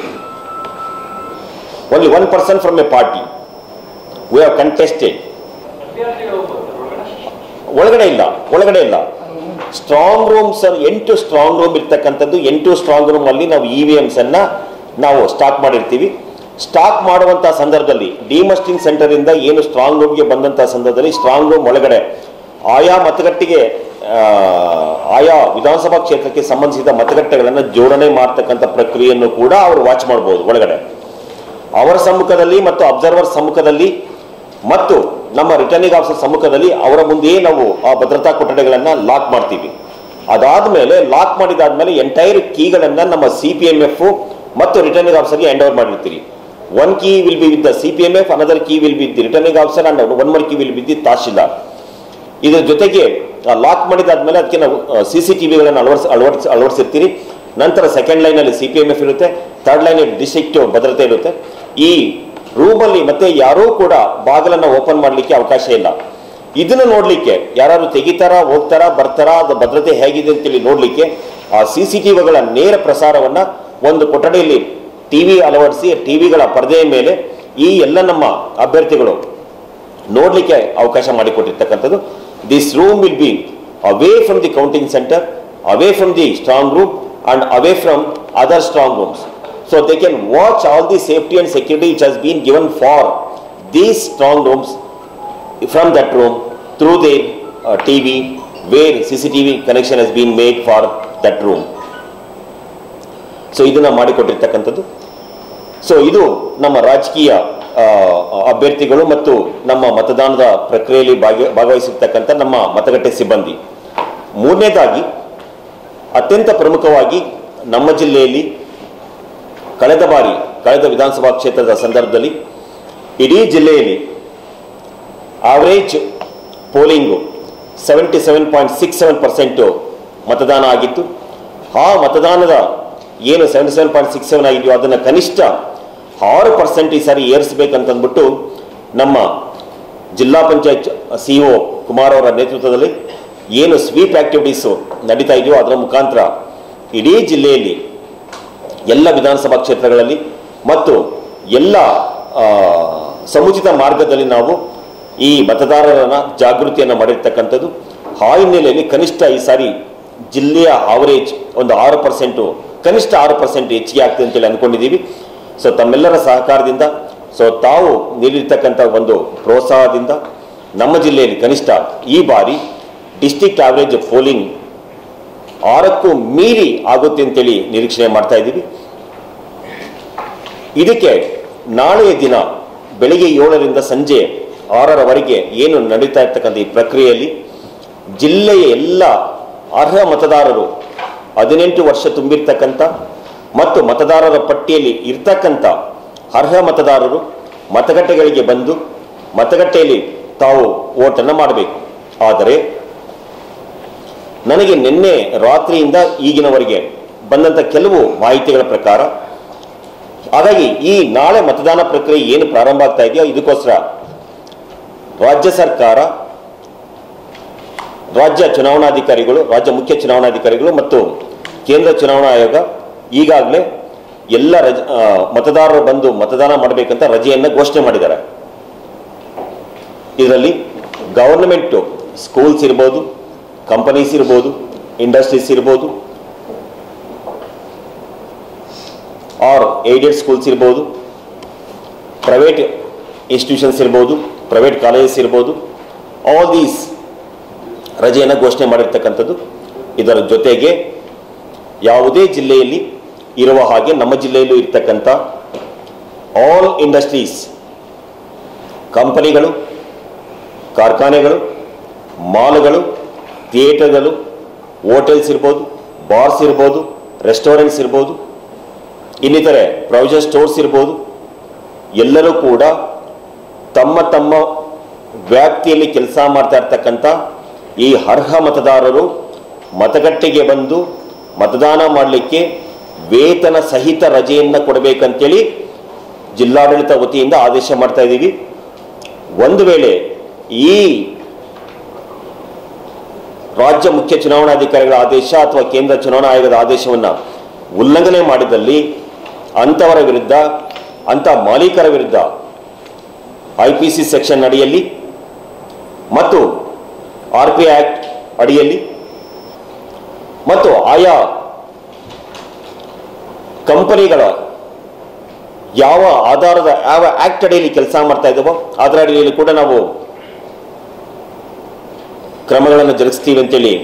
only one person from a party we have contested ಅಭ್ಯರ್ಥಿಗಳು ಬರ್ತಾರೆ ಒಳಗಡೆ ಒಳಗಡೆ ಇಲ್ಲ ಒಳಗಡೆ ಇಲ್ಲ ಸ್ಟ್ರಾಂಗ್ ರೂಮ್ಸ್ ಎಂಟು ಸ್ಟ್ರಾಂಗ್ ರೂಮ್ ಇರ್ತಕ್ಕಂಥದ್ದು ಎಂಟು ಸ್ಟ್ರಾಂಗ್ ರೂಮ್ ಅಲ್ಲಿ ನಾವು ಇ ವಿ ಎಮ್ಸ್ ಅನ್ನ ನಾವು ಸ್ಟಾಕ್ ಮಾಡಿರ್ತೀವಿ ಸ್ಟಾಕ್ ಮಾಡುವಂತಹ ಸಂದರ್ಭದಲ್ಲಿ ಡಿಮಸ್ಟಿಂಗ್ ಸೆಂಟರ್ ಇಂದ ಏನು ಸ್ಟ್ರಾಂಗ್ ರೂಮ್ಗೆ ಬಂದಂತಹ ಸಂದರ್ಭದಲ್ಲಿ ಸ್ಟ್ರಾಂಗ್ ರೂಮ್ ಒಳಗಡೆ ಆಯಾ ಮತಗಟ್ಟೆಗೆ ಆ, ಆಯಾ ವಿಧಾನಸಭಾ ಕ್ಷೇತ್ರಕ್ಕೆ ಸಂಬಂಧಿಸಿದ ಮತಗಟ್ಟೆಗಳನ್ನು ಜೋಡಣೆ ಮಾಡ್ತಕ್ಕಂಥ ಪ್ರಕ್ರಿಯೆಯನ್ನು ಕೂಡ ಅವರು ವಾಚ್ ಮಾಡಬಹುದು ಒಳಗಡೆ ಅವರ ಸಮ್ಮುಖದಲ್ಲಿ ಮತ್ತು ಅಬ್ಸರ್ವರ್ ಸಮ್ಮುಖದಲ್ಲಿ ಮತ್ತು ನಮ್ಮ ರಿಟರ್ನಿಂಗ್ ಆಫೀಸರ್ ಸಮ್ಮುಖದಲ್ಲಿ ಅವರ ಮುಂದೆಯೇ ನಾವು ಆ ಭದ್ರತಾ ಕೊಠಡಿಗಳನ್ನ ಲಾಕ್ ಮಾಡ್ತೀವಿ ಅದಾದ್ಮೇಲೆ ಲಾಕ್ ಮಾಡಿದಾದ್ಮೇಲೆ ಎಂಟೈರ್ ಕೀಗಳನ್ನ ನಮ್ಮ ಸಿ ಪಿ ಎಂ ಎಫ್ ಮತ್ತು ರಿಟರ್ನಿಂಗ್ ಆಫೀಸರ್ಗೆ ಹ್ಯಾಂಡ್ ಓವರ್ ಮಾಡಿರ್ತೀರಿ one key will be with the C P M F another key will be the returning officer and one more key will be the tahsildar ಇದರ ಜೊತೆಗೆ lock ಮಾಡಿದಾದ್ಮೇಲೆ ಅದಕ್ಕೆ ನಾವು C C T ವಿಗಳನ್ನು ಅಳವಡಿಸಿ ಅಳವಡಿಸಿ ಅಳವಡಿಸಿರ್ತೀರಿ ನಂತರ second ಲೈನಲ್ಲಿ C P M F ಇರುತ್ತೆ third line district ಭದ್ರತೆ ಇರುತ್ತೆ ಈ ರೂಮಲ್ಲಿ ಮತ್ತೆ ಯಾರೂ ಕೂಡ ಬಾಗಿಲನ್ನು ಓಪನ್ ಮಾಡಲಿಕ್ಕೆ ಅವಕಾಶ ಇಲ್ಲ ಇದನ್ನು ನೋಡಲಿಕ್ಕೆ ಯಾರು ತೆಗಿತಾರಾ ಹೋಗ್ತಾರಾ ಬರ್ತಾರಾ ಅದು ಭದ್ರತೆ ಹೇಗಿದೆ ಅಂತೇಳಿ ನೋಡಲಿಕ್ಕೆ ಆ ಸಿ ಸಿ ಟಿ ವಿಗಳ ನೇರ ಪ್ರಸಾರವನ್ನ ಒಂದು ಕೊಠಡಿಯಲ್ಲಿ ಟಿವಿ ಅಳವಡಿಸಿ ಟಿವಿಗಳ ಪರದೆಯ ಮೇಲೆ ಈ ಎಲ್ಲ ನಮ್ಮ ಅಭ್ಯರ್ಥಿಗಳು ನೋಡಲಿಕ್ಕೆ ಅವಕಾಶ ಮಾಡಿಕೊಟ್ಟಿರ್ತಕ್ಕಂಥದ್ದು this room will be away from the counting centre away from the strong room and away from other strong rooms so they can watch all the safety and security which has been given for these strong rooms from that room through the uh, TV where CCTV connection has been made for that room. So ಇದನ್ನ ಮಾಡಿಕೊಟ್ಟಿರ್ತಕ್ಕಂಥದ್ದು so ಇದು ನಮ್ಮ ರಾಜಕೀಯ ಆ, ಅಭ್ಯರ್ಥಿಗಳು ಮತ್ತು ನಮ್ಮ ಮತದಾನದ ಪ್ರಕ್ರಿಯೆಯಲ್ಲಿ ಭಾಗಿ ಭಾಗವಹಿಸಿರ್ತಕ್ಕಂಥ ನಮ್ಮ ಮತಗಟ್ಟೆ ಸಿಬ್ಬಂದಿ ಮೂರನೇದಾಗಿ ಅತ್ಯಂತ ಪ್ರಮುಖವಾಗಿ ನಮ್ಮ ಜಿಲ್ಲೆಯಲ್ಲಿ ಕಳೆದ ಬಾರಿ ಕಳೆದ ವಿಧಾನಸಭಾ ಕ್ಷೇತ್ರದ ಸಂದರ್ಭದಲ್ಲಿ ಇಡೀ ಜಿಲ್ಲೆಯಲ್ಲಿ average polling seventy seven point six seven percent ಮತದಾನ ಆಗಿತ್ತು ಆ ಮತದಾನದ ಏನು seventy seven point six seven ಆಗಿದೆಯೋ ಅದನ್ನು ಕನಿಷ್ಠ ಆರು ಪರ್ಸೆಂಟ್ ಈ ಸಾರಿ ಏರಿಸಬೇಕಂತಂದ್ಬಿಟ್ಟು ನಮ್ಮ ಜಿಲ್ಲಾ ಪಂಚಾಯತ್ ಸಿ ಒ ಕುಮಾರ್ ಅವರ ನೇತೃತ್ವದಲ್ಲಿ ಏನು ಸ್ವೀಪ್ ಆಕ್ಟಿವಿಟೀಸು ನಡೀತಾ ಇದೆಯೋ ಅದರ ಮುಖಾಂತರ ಇಡೀ ಜಿಲ್ಲೆಯಲ್ಲಿ ಎಲ್ಲ ವಿಧಾನಸಭಾ ಕ್ಷೇತ್ರಗಳಲ್ಲಿ ಮತ್ತು ಎಲ್ಲ ಆ, ಸಮುಚಿತ ಮಾರ್ಗದಲ್ಲಿ ನಾವು ಈ ಮತದಾರರನ್ನ ಜಾಗೃತಿಯನ್ನು ಮಾಡಿರ್ತಕ್ಕಂಥದ್ದು ಆ ಹಿನ್ನೆಲೆಯಲ್ಲಿ ಕನಿಷ್ಠ ಈ ಸಾರಿ ಜಿಲ್ಲೆಯ ಆವರೇಜ್ ಒಂದು ಆರು ಪರ್ಸೆಂಟು ಕನಿಷ್ಠ ಆರು ಪರ್ಸೆಂಟ್ ಹೆಚ್ಚಿಗೆ ಆಗ್ತದೆ ಅಂತೇಳಿ ಅಂದ್ಕೊಂಡಿದ್ದೀವಿ ಸೊ ತಮ್ಮೆಲ್ಲರ ಸಹಕಾರದಿಂದ ಸೊ ತಾವು ನೀಡಿರ್ತಕ್ಕಂಥ ಒಂದು ಪ್ರೋತ್ಸಾಹದಿಂದ ನಮ್ಮ ಜಿಲ್ಲೆಯಲ್ಲಿ ಕನಿಷ್ಠ ಈ ಬಾರಿ ಡಿಸ್ಟಿಕ್ ಆವರೇಜ್ ಪೋಲಿಂಗ್ ಆರಕ್ಕೂ ಮೀರಿ ಆಗುತ್ತೆ ಅಂತೇಳಿ ನಿರೀಕ್ಷಣೆ ಮಾಡ್ತಾ ಇದ್ದೀವಿ ಇದಕ್ಕೆ ನಾಳೆಯ ದಿನ ಬೆಳಿಗ್ಗೆ ಏಳರಿಂದ ಸಂಜೆ ಆರರವರೆಗೆ ಏನು ನಡೀತಾ ಇರ್ತಕ್ಕಂಥ ಈ ಪ್ರಕ್ರಿಯೆಯಲ್ಲಿ ಜಿಲ್ಲೆಯ ಎಲ್ಲ ಅರ್ಹ ಮತದಾರರು ಹದಿನೆಂಟು ವರ್ಷ ತುಂಬಿರ್ತಕ್ಕಂಥ ಮತ್ತು ಮತದಾರರ ಪಟ್ಟಿಯಲ್ಲಿ ಇರ್ತಕ್ಕಂಥ ಅರ್ಹ ಮತದಾರರು ಮತಗಟ್ಟೆಗಳಿಗೆ ಬಂದು ಮತಗಟ್ಟೆಯಲ್ಲಿ ತಾವು ಓಟನ್ನು ಮಾಡಬೇಕು ಆದರೆ ನನಗೆ ನಿನ್ನೆ ರಾತ್ರಿಯಿಂದ ಈಗಿನವರೆಗೆ ಬಂದಂಥ ಕೆಲವು ಮಾಹಿತಿಗಳ ಪ್ರಕಾರ ಹಾಗಾಗಿ ಈ ನಾಳೆ ಮತದಾನ ಪ್ರಕ್ರಿಯೆ ಏನು ಪ್ರಾರಂಭ ಆಗ್ತಾ ಇದೆಯೋ ಇದಕ್ಕೋಸ್ಕರ ರಾಜ್ಯ ಸರ್ಕಾರ ರಾಜ್ಯ ಚುನಾವಣಾಧಿಕಾರಿಗಳು ರಾಜ್ಯ ಮುಖ್ಯ ಚುನಾವಣಾಧಿಕಾರಿಗಳು ಮತ್ತು ಕೇಂದ್ರ ಚುನಾವಣಾ ಆಯೋಗ ಈಗಾಗಲೇ ಎಲ್ಲ ರಜ ಆ, ಮತದಾರರು ಬಂದು ಮತದಾನ ಮಾಡಬೇಕಂತ ರಜೆಯನ್ನು ಘೋಷಣೆ ಮಾಡಿದ್ದಾರೆ ಇದರಲ್ಲಿ ಗವರ್ನಮೆಂಟು ಸ್ಕೂಲ್ಸ್ ಇರ್ಬೋದು ಕಂಪನೀಸ್ ಇರ್ಬೋದು ಇಂಡಸ್ಟ್ರೀಸ್ ಇರ್ಬೋದು ಆರ್ ಏಡೆಡ್ ಸ್ಕೂಲ್ಸ್ ಇರ್ಬೋದು ಪ್ರೈವೇಟ್ ಇನ್ಸ್ಟಿಟ್ಯೂಷನ್ಸ್ ಇರ್ಬೋದು ಪ್ರೈವೇಟ್ ಕಾಲೇಜಸ್ ಇರ್ಬೋದು ಆಲ್ ದೀಸ್ ರಜೆಯನ್ನು ಘೋಷಣೆ ಮಾಡಿರ್ತಕ್ಕಂಥದ್ದು ಇದರ ಜೊತೆಗೆ ಯಾವುದೇ ಜಿಲ್ಲೆಯಲ್ಲಿ ಇರುವ ಹಾಗೆ ನಮ್ಮ ಜಿಲ್ಲೆಯಲ್ಲೂ ಇರ್ತಕ್ಕಂಥ ಆಲ್ ಇಂಡಸ್ಟ್ರೀಸ್ ಕಂಪನಿಗಳು ಕಾರ್ಖಾನೆಗಳು ಮಾಲ್ಗಳು ಥಿಯೇಟರ್ಗಳು ಹೋಟೆಲ್ಸ್ ಇರ್ಬೋದು ಬಾರ್ಸ್ ಇರ್ಬೋದು ರೆಸ್ಟೋರೆಂಟ್ಸ್ ಇರ್ಬೋದು ಇನ್ನಿತರೆ ಪ್ರೊವಿಷನ್ ಸ್ಟೋರ್ಸ್ ಇರ್ಬೋದು ಎಲ್ಲರೂ ಕೂಡ ತಮ್ಮ ತಮ್ಮ ವ್ಯಾಪ್ತಿಯಲ್ಲಿ ಕೆಲಸ ಮಾಡ್ತಾ ಇರ್ತಕ್ಕಂಥ ಈ ಅರ್ಹ ಮತದಾರರು ಮತಗಟ್ಟೆಗೆ ಬಂದು ಮತದಾನ ಮಾಡಲಿಕ್ಕೆ ವೇತನ ಸಹಿತ ರಜೆಯನ್ನು ಕೊಡಬೇಕಂತೇಳಿ ಜಿಲ್ಲಾಡಳಿತ ವತಿಯಿಂದ ಆದೇಶ ಮಾಡ್ತಾ ಇದ್ದೀವಿ ಒಂದು ವೇಳೆ ಈ ರಾಜ್ಯ ಮುಖ್ಯ ಚುನಾವಣಾಧಿಕಾರಿಗಳ ಆದೇಶ ಅಥವಾ ಕೇಂದ್ರ ಚುನಾವಣಾ ಆಯೋಗದ ಆದೇಶವನ್ನು ಉಲ್ಲಂಘನೆ ಮಾಡಿದಲ್ಲಿ ಅಂಥವರ ವಿರುದ್ಧ ಅಂಥ ಮಾಲೀಕರ ವಿರುದ್ಧ ಐ ಪಿ ಸಿ ಸೆಕ್ಷನ್ ಅಡಿಯಲ್ಲಿ ಮತ್ತು ಆರ್ ಪಿ ಆಕ್ಟ್ ಅಡಿಯಲ್ಲಿ ಮತ್ತು ಆಯಾ ಕಂಪನಿಗಳ ಯಾವ ಆಧಾರದ ಯಾವ ಆಕ್ಟ್ ಅಡಿಯಲ್ಲಿ ಕೆಲಸ ಮಾಡ್ತಾ ಇದ್ದಾವೋ ಅದರ ಅಡಿಯಲ್ಲಿ ಕೂಡ ನಾವು ಕ್ರಮಗಳನ್ನು ಜರುಗಿಸ್ತೀವಿ ಅಂತೇಳಿ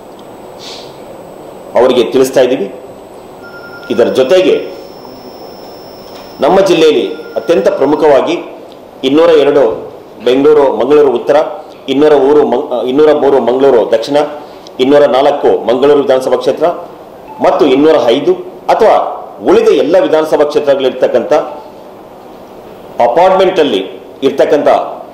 ಅವರಿಗೆ ತಿಳಿಸ್ತಾ ಇದ್ದೀವಿ ಇದರ ಜೊತೆಗೆ ನಮ್ಮ ಜಿಲ್ಲೆಯಲ್ಲಿ ಅತ್ಯಂತ ಪ್ರಮುಖವಾಗಿ ಇನ್ನೂರ ಎರಡು ಬೆಂಗಳೂರು ಮಂಗಳೂರು ಉತ್ತರ ಇನ್ನೂರ ಮೂರು ಮಂ ಇನ್ನೂರ ಮೂರು ಮಂಗಳೂರು ದಕ್ಷಿಣ ಇನ್ನೂರ ನಾಲ್ಕು ಮಂಗಳೂರು ವಿಧಾನಸಭಾ ಕ್ಷೇತ್ರ ಮತ್ತು ಇನ್ನೂರ ಐದು ಅಥವಾ ಉಳಿದ ಎಲ್ಲ ವಿಧಾನಸಭಾ ಕ್ಷೇತ್ರಗಳಿರ್ತಕ್ಕಂಥ ಅಪಾರ್ಟ್ಮೆಂಟಲ್ಲಿ ಇರ್ತಕ್ಕಂಥ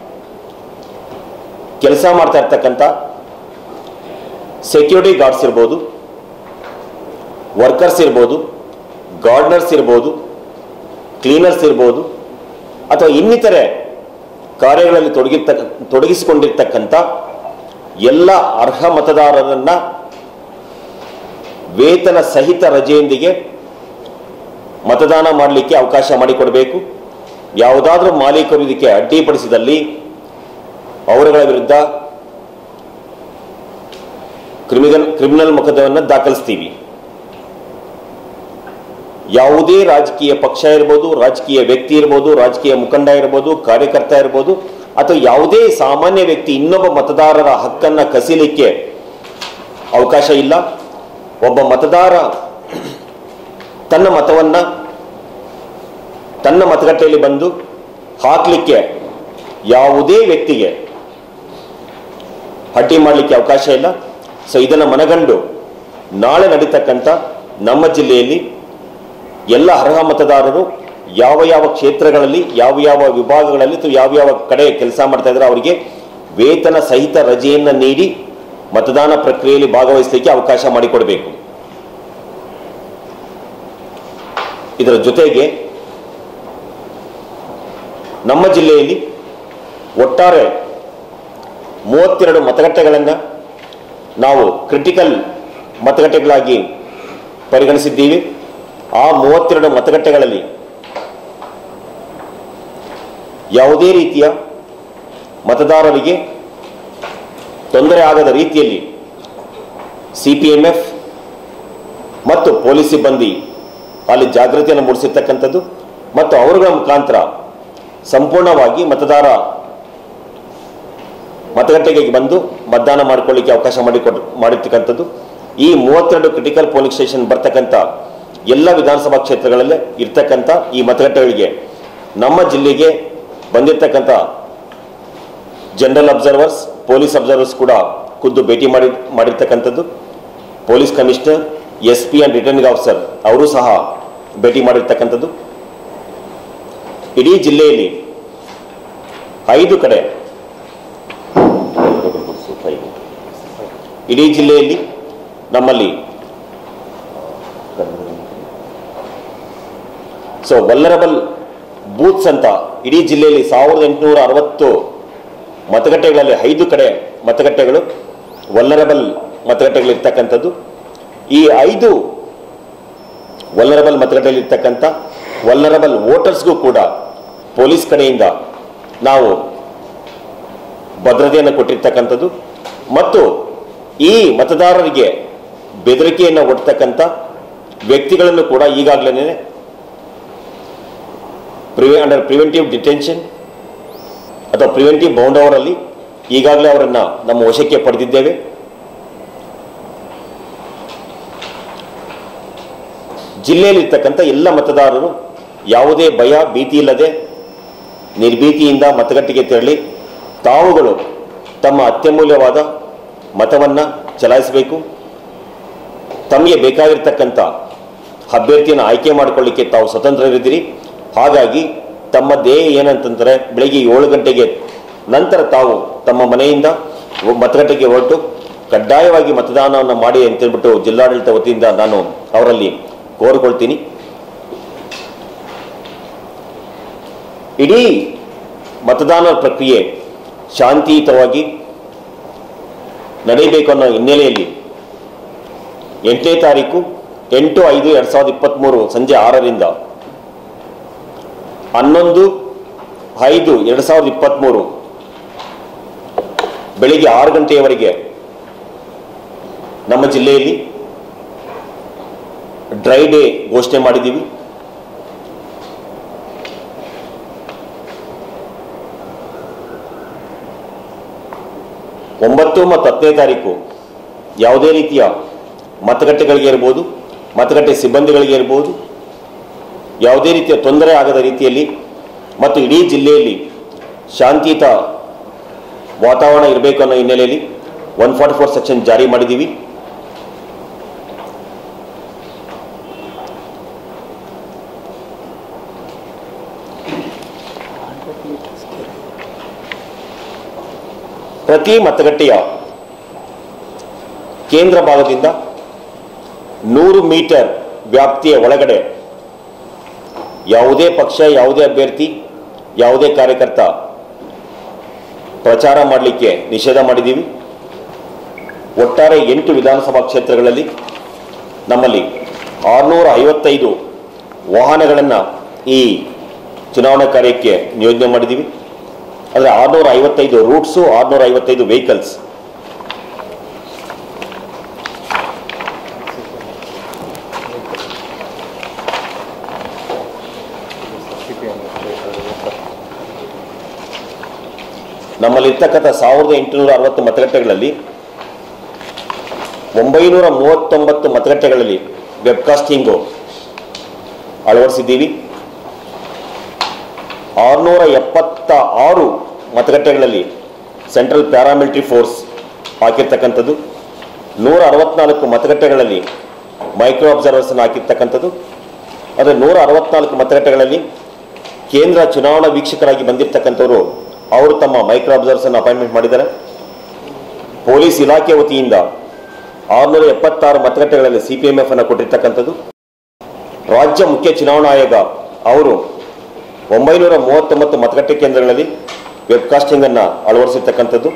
ಕೆಲಸ ಮಾಡ್ತಾ ಇರ್ತಕ್ಕಂಥ ಸೆಕ್ಯೂರಿಟಿ ಗಾರ್ಡ್ಸ್ ಇರ್ಬೋದು ವರ್ಕರ್ಸ್ ಇರ್ಬೋದು ಗಾರ್ಡನರ್ಸ್ ಇರ್ಬೋದು ಕ್ಲೀನರ್ಸ್ ಇರ್ಬೋದು ಅಥವಾ ಇನ್ನಿತರೆ ಕಾರ್ಯಗಳಲ್ಲಿ ತೊಡಗಿರ್ತಕ್ಕ ತೊಡಗಿಸಿಕೊಂಡಿರ್ತಕ್ಕಂಥ ಎಲ್ಲ ಅರ್ಹ ಮತದಾರರನ್ನ ವೇತನ ಸಹಿತ ರಜೆಯೊಂದಿಗೆ ಮತದಾನ ಮಾಡಲಿಕ್ಕೆ ಅವಕಾಶ ಮಾಡಿಕೊಡಬೇಕು ಯಾವುದಾದ್ರೂ ಮಾಲೀಕರು ಇದಕ್ಕೆ ಅಡ್ಡಿಪಡಿಸಿದಲ್ಲಿ ಅವರುಗಳ ವಿರುದ್ಧ ಕ್ರಿಮಿನಲ್ ಕ್ರಿಮಿನಲ್ ಮೊಕದ್ದಮೆಯನ್ನು ದಾಖಲಿಸ್ತೀವಿ ಯಾವುದೇ ರಾಜಕೀಯ ಪಕ್ಷ ಇರ್ಬೋದು ರಾಜಕೀಯ ವ್ಯಕ್ತಿ ಇರ್ಬೋದು ರಾಜಕೀಯ ಮುಖಂಡ ಇರ್ಬೋದು ಕಾರ್ಯಕರ್ತ ಇರ್ಬೋದು ಅಥವಾ ಯಾವುದೇ ಸಾಮಾನ್ಯ ವ್ಯಕ್ತಿ ಇನ್ನೊಬ್ಬ ಮತದಾರರ ಹಕ್ಕನ್ನು ಕಸಿಲಿಕ್ಕೆ ಅವಕಾಶ ಇಲ್ಲ ಒಬ್ಬ ಮತದಾರ ತನ್ನ ಮತವನ್ನು ತನ್ನ ಮತಗಟ್ಟೆಯಲ್ಲಿ ಬಂದು ಹಾಕಲಿಕ್ಕೆ ಯಾವುದೇ ವ್ಯಕ್ತಿಗೆ ಪಟ್ಟಿ ಮಾಡಲಿಕ್ಕೆ ಅವಕಾಶ ಇಲ್ಲ ಸೊ ಇದನ್ನು ಮನಗಂಡು ನಾಳೆ ನಡೀತಕ್ಕಂಥ ನಮ್ಮ ಜಿಲ್ಲೆಯಲ್ಲಿ ಎಲ್ಲ ಅರ್ಹ ಮತದಾರರು ಯಾವ ಯಾವ ಕ್ಷೇತ್ರಗಳಲ್ಲಿ ಯಾವ ಯಾವ ವಿಭಾಗಗಳಲ್ಲಿ ಅಥವಾ ಯಾವ ಯಾವ ಕಡೆ ಕೆಲಸ ಮಾಡ್ತಾ ಇದ್ದಾರೆ ಅವರಿಗೆ ವೇತನ ಸಹಿತ ರಜೆಯನ್ನು ನೀಡಿ ಮತದಾನ ಪ್ರಕ್ರಿಯೆಯಲ್ಲಿ ಭಾಗವಹಿಸಲಿಕ್ಕೆ ಅವಕಾಶ ಮಾಡಿಕೊಡಬೇಕು ಇದರ ಜೊತೆಗೆ ನಮ್ಮ ಜಿಲ್ಲೆಯಲ್ಲಿ ಒಟ್ಟಾರೆ ಮೂವತ್ತೆರಡು ಮತಗಟ್ಟೆಗಳನ್ನು ನಾವು ಕ್ರಿಟಿಕಲ್ ಮತಗಟ್ಟೆಗಳಾಗಿ ಪರಿಗಣಿಸಿದ್ದೀವಿ ಆ ಮೂವತ್ತೆರಡು ಮತಗಟ್ಟೆಗಳಲ್ಲಿ ಯಾವುದೇ ರೀತಿಯ ಮತದಾರರಿಗೆ ತೊಂದರೆ ಆಗದ ರೀತಿಯಲ್ಲಿ ಸಿ ಪಿ ಎಂ ಎಫ್ ಮತ್ತು ಪೊಲೀಸ್ ಸಿಬ್ಬಂದಿ ಅಲ್ಲಿ ಜಾಗೃತಿಯನ್ನು ಮೂಡಿಸಿರ್ತಕ್ಕಂಥದ್ದು ಮತ್ತು ಅವರುಗಳ ಮುಖಾಂತರ ಸಂಪೂರ್ಣವಾಗಿ ಮತದಾರ ಮತಗಟ್ಟೆಗೆ ಬಂದು ಮತದಾನ ಮಾಡಿಕೊಳ್ಳಿಕ್ಕೆ ಅವಕಾಶ ಮಾಡಿಕೊಡ್ ಮಾಡಿರ್ತಕ್ಕಂಥದ್ದು ಈ ಮೂವತ್ತೆರಡು ಕ್ರಿಟಿಕಲ್ ಪೋಲಿಂಗ್ ಸ್ಟೇಷನ್ ಬರ್ತಕ್ಕಂಥ ಎಲ್ಲ ವಿಧಾನಸಭಾ ಕ್ಷೇತ್ರಗಳಲ್ಲೇ ಇರ್ತಕ್ಕಂಥ ಈ ಮತಗಟ್ಟೆಗಳಿಗೆ ನಮ್ಮ ಜಿಲ್ಲೆಗೆ ಬಂದಿರತಕ್ಕಂಥ ಜನರಲ್ ಅಬ್ಸರ್ವರ್ಸ್ ಪೊಲೀಸ್ ಅಬ್ಸರ್ವರ್ಸ್ ಕೂಡ ಖುದ್ದು ಭೇಟಿ ಮಾಡಿ ಮಾಡಿರ್ತಕ್ಕಂಥದ್ದು police commissioner S P and returning officer ಅವರು ಸಹ ಭೇಟಿ ಮಾಡಿರ್ತಕ್ಕಂಥದ್ದು ಇಡೀ ಜಿಲ್ಲೆಯಲ್ಲಿ ಐದು ಕಡೆ ಇಡೀ ಜಿಲ್ಲೆಯಲ್ಲಿ ನಮ್ಮಲ್ಲಿ ಸೊ ವಲ್ಲರಬಲ್ ಬೂತ್ಸ್ ಅಂತ ಇಡೀ ಜಿಲ್ಲೆಯಲ್ಲಿ ಸಾವಿರದ ಎಂಟುನೂರ ಅರವತ್ತು ಮತಗಟ್ಟೆಗಳಲ್ಲಿ ಐದು ಕಡೆ ಮತಗಟ್ಟೆಗಳು ವಲ್ಲರಬಲ್ ಮತಗಟ್ಟೆಗಳಿರ್ತಕ್ಕಂಥದ್ದು ಈ ಐದು ವಲ್ಲರಬಲ್ ಮತಗಟ್ಟೆಯಲ್ಲಿರ್ತಕ್ಕಂಥ ವಲ್ಲರಬಲ್ ವೋಟರ್ಸ್ಗೂ ಕೂಡ ಪೊಲೀಸ್ ಕಡೆಯಿಂದ ನಾವು ಭದ್ರತೆಯನ್ನು ಕೊಟ್ಟಿರ್ತಕ್ಕಂಥದ್ದು ಮತ್ತು ಈ ಮತದಾರರಿಗೆ ಬೆದರಿಕೆಯನ್ನು ಒಡ್ತಕ್ಕಂಥ ವ್ಯಕ್ತಿಗಳನ್ನು ಕೂಡ ಈಗಾಗಲೇ ಪ್ರಿವೆ ಅಂಡರ್ ಪ್ರಿವೆಂಟಿವ್ ಡಿಟೆನ್ಷನ್ ಅಥವಾ ಪ್ರಿವೆಂಟಿವ್ ಬೌಂಡ್ ಅವರಲ್ಲಿ ಈಗಾಗಲೇ ಅವರನ್ನು ನಮ್ಮ ವಶಕ್ಕೆ ಪಡೆದಿದ್ದೇವೆ ಜಿಲ್ಲೆಯಲ್ಲಿರ್ತಕ್ಕಂಥ ಎಲ್ಲ ಮತದಾರರು ಯಾವುದೇ ಭಯ ಭೀತಿ ಇಲ್ಲದೆ ನಿರ್ಭೀತಿಯಿಂದ ಮತಗಟ್ಟೆಗೆ ತೆರಳಿ ತಾವುಗಳು ತಮ್ಮ ಅತ್ಯಮೂಲ್ಯವಾದ ಮತವನ್ನು ಚಲಾಯಿಸಬೇಕು ತಮಗೆ ಬೇಕಾಗಿರ್ತಕ್ಕಂಥ ಅಭ್ಯರ್ಥಿಯನ್ನು ಆಯ್ಕೆ ಮಾಡಿಕೊಳ್ಳಿಕ್ಕೆ ತಾವು ಸ್ವತಂತ್ರರಿದ್ದೀರಿ ಹಾಗಾಗಿ ತಮ್ಮ ಧ್ಯೇಯ ಏನಂತಂದರೆ ಬೆಳಿಗ್ಗೆ ಏಳು ಗಂಟೆಗೆ ನಂತರ ತಾವು ತಮ್ಮ ಮನೆಯಿಂದ ಮತಗಟ್ಟೆಗೆ ಹೊರಟು ಕಡ್ಡಾಯವಾಗಿ ಮತದಾನವನ್ನು ಮಾಡಿ ಅಂತೇಳ್ಬಿಟ್ಟು ಜಿಲ್ಲಾಡಳಿತ ವತಿಯಿಂದ ನಾನು ಅವರಲ್ಲಿ ಕೋರಿಕೊಳ್ತೀನಿ ಇಡೀ ಮತದಾನ ಪ್ರಕ್ರಿಯೆ ಶಾಂತಿಯುತವಾಗಿ ನಡೆಯಬೇಕು ಅನ್ನೋ ಹಿನ್ನೆಲೆಯಲ್ಲಿ ಎಂಟನೇ ತಾರೀಕು ಎಂಟು ಐದು ಎರಡು ಸಾವಿರದ ಇಪ್ಪತ್ತ್ಮೂರು ಸಂಜೆ ಆರರಿಂದ ಹನ್ನೊಂದು ಐದು ಎರಡು ಸಾವಿರದ ಇಪ್ಪತ್ತ್ಮೂರು ಬೆಳಿಗ್ಗೆ ಆರು ಗಂಟೆಯವರೆಗೆ ನಮ್ಮ ಜಿಲ್ಲೆಯಲ್ಲಿ ಡ್ರೈ ಡೇ ಘೋಷಣೆ ಮಾಡಿದ್ದೀವಿ ಒಂಬತ್ತು ಮತ್ತು ಹತ್ತನೇ ತಾರೀಕು ಯಾವುದೇ ರೀತಿಯ ಮತಗಟ್ಟೆಗಳಿಗೆ ಇರ್ಬೋದು ಮತಗಟ್ಟೆ ಸಿಬ್ಬಂದಿಗಳಿಗೆ ಇರ್ಬೋದು ಯಾವುದೇ ರೀತಿಯ ತೊಂದರೆ ಆಗದ ರೀತಿಯಲ್ಲಿ ಮತ್ತು ಇಡೀ ಜಿಲ್ಲೆಯಲ್ಲಿ ಶಾಂತಿಯುತ ವಾತಾವರಣ ಇರಬೇಕು ಅನ್ನೋ ಹಿನ್ನೆಲೆಯಲ್ಲಿ ಒನ್ ಫಾರ್ಟಿ ಫೋರ್ ಸೆಕ್ಷನ್ ಜಾರಿ ಮಾಡಿದ್ದೀವಿ ಪ್ರತಿ ಮತಗಟ್ಟೆಯ ಕೇಂದ್ರ ಭಾಗದಿಂದ ನೂರು ಮೀಟರ್ ವ್ಯಾಪ್ತಿಯ ಒಳಗಡೆ ಯಾವುದೇ ಪಕ್ಷ ಯಾವುದೇ ಅಭ್ಯರ್ಥಿ ಯಾವುದೇ ಕಾರ್ಯಕರ್ತ ಪ್ರಚಾರ ಮಾಡಲಿಕ್ಕೆ ನಿಷೇಧ ಮಾಡಿದ್ದೀವಿ ಒಟ್ಟಾರೆ ಎಂಟು ವಿಧಾನಸಭಾ ಕ್ಷೇತ್ರಗಳಲ್ಲಿ ನಮ್ಮಲ್ಲಿ ಆರುನೂರ ಐವತ್ತೈದು ವಾಹನಗಳನ್ನು ಈ ಚುನಾವಣಾ ಕಾರ್ಯಕ್ಕೆ ನಿಯೋಜನೆ ಮಾಡಿದ್ದೀವಿ ಅಂದರೆ ಆರುನೂರ ಐವತ್ತೈದು ರೂಟ್ಸು ಆರುನೂರ ಐವತ್ತೈದು ವೆಹಿಕಲ್ಸ್ ನಮ್ಮಲ್ಲಿರ್ತಕ್ಕಂಥ ಸಾವಿರದ ಎಂಟುನೂರ ಅರವತ್ತು ಮತಗಟ್ಟೆಗಳಲ್ಲಿ ಒಂಬೈನೂರ ಮೂವತ್ತೊಂಬತ್ತು ಮತಗಟ್ಟೆಗಳಲ್ಲಿ ವೆಬ್ಕಾಸ್ಟಿಂಗು ಅಳವಡಿಸಿದ್ದೀವಿ ಆರುನೂರ ಎಪ್ಪತ್ತ ಆರು ಮತಗಟ್ಟೆಗಳಲ್ಲಿ ಸೆಂಟ್ರಲ್ ಪ್ಯಾರಾಮಿಲಿಟರಿ ಫೋರ್ಸ್ ಹಾಕಿರ್ತಕ್ಕಂಥದ್ದು ನೂರ ಅರವತ್ನಾಲ್ಕು ಮತಗಟ್ಟೆಗಳಲ್ಲಿ ಮೈಕ್ರೋ ಅಬ್ಸರ್ವರ್ಸನ್ನು ಹಾಕಿರ್ತಕ್ಕಂಥದ್ದು ಆದರೆ ನೂರ ಅರವತ್ನಾಲ್ಕು ಮತಗಟ್ಟೆಗಳಲ್ಲಿ ಕೇಂದ್ರ ಚುನಾವಣಾ ವೀಕ್ಷಕರಾಗಿ ಬಂದಿರತಕ್ಕಂಥವರು ಅವರು ತಮ್ಮ ಮೈಕ್ರೋ ಅಬ್ಸರ್ವರ್ಸನ್ನು ಅಪಾಯಿಂಟ್ಮೆಂಟ್ ಮಾಡಿದ್ದಾರೆ ಪೊಲೀಸ್ ಇಲಾಖೆ ವತಿಯಿಂದ ಆರುನೂರ ಎಪ್ಪತ್ತಾರು ಮತಗಟ್ಟೆಗಳಲ್ಲಿ ಸಿ ಪಿ ಎಂ ಎಫ್ ಅನ್ನು ಕೊಟ್ಟಿರ್ತಕ್ಕಂಥದ್ದು ರಾಜ್ಯ ಮುಖ್ಯ ಚುನಾವಣಾ ಆಯೋಗ ಅವರು ಒಂಬೈನೂರ ಮೂವತ್ತೊಂಬತ್ತು ಮತಗಟ್ಟೆ ಕೇಂದ್ರಗಳಲ್ಲಿ ವೆಬ್ಕಾಸ್ಟಿಂಗ್ ಅನ್ನು ಅಳವಡಿಸಿರ್ತಕ್ಕಂಥದ್ದು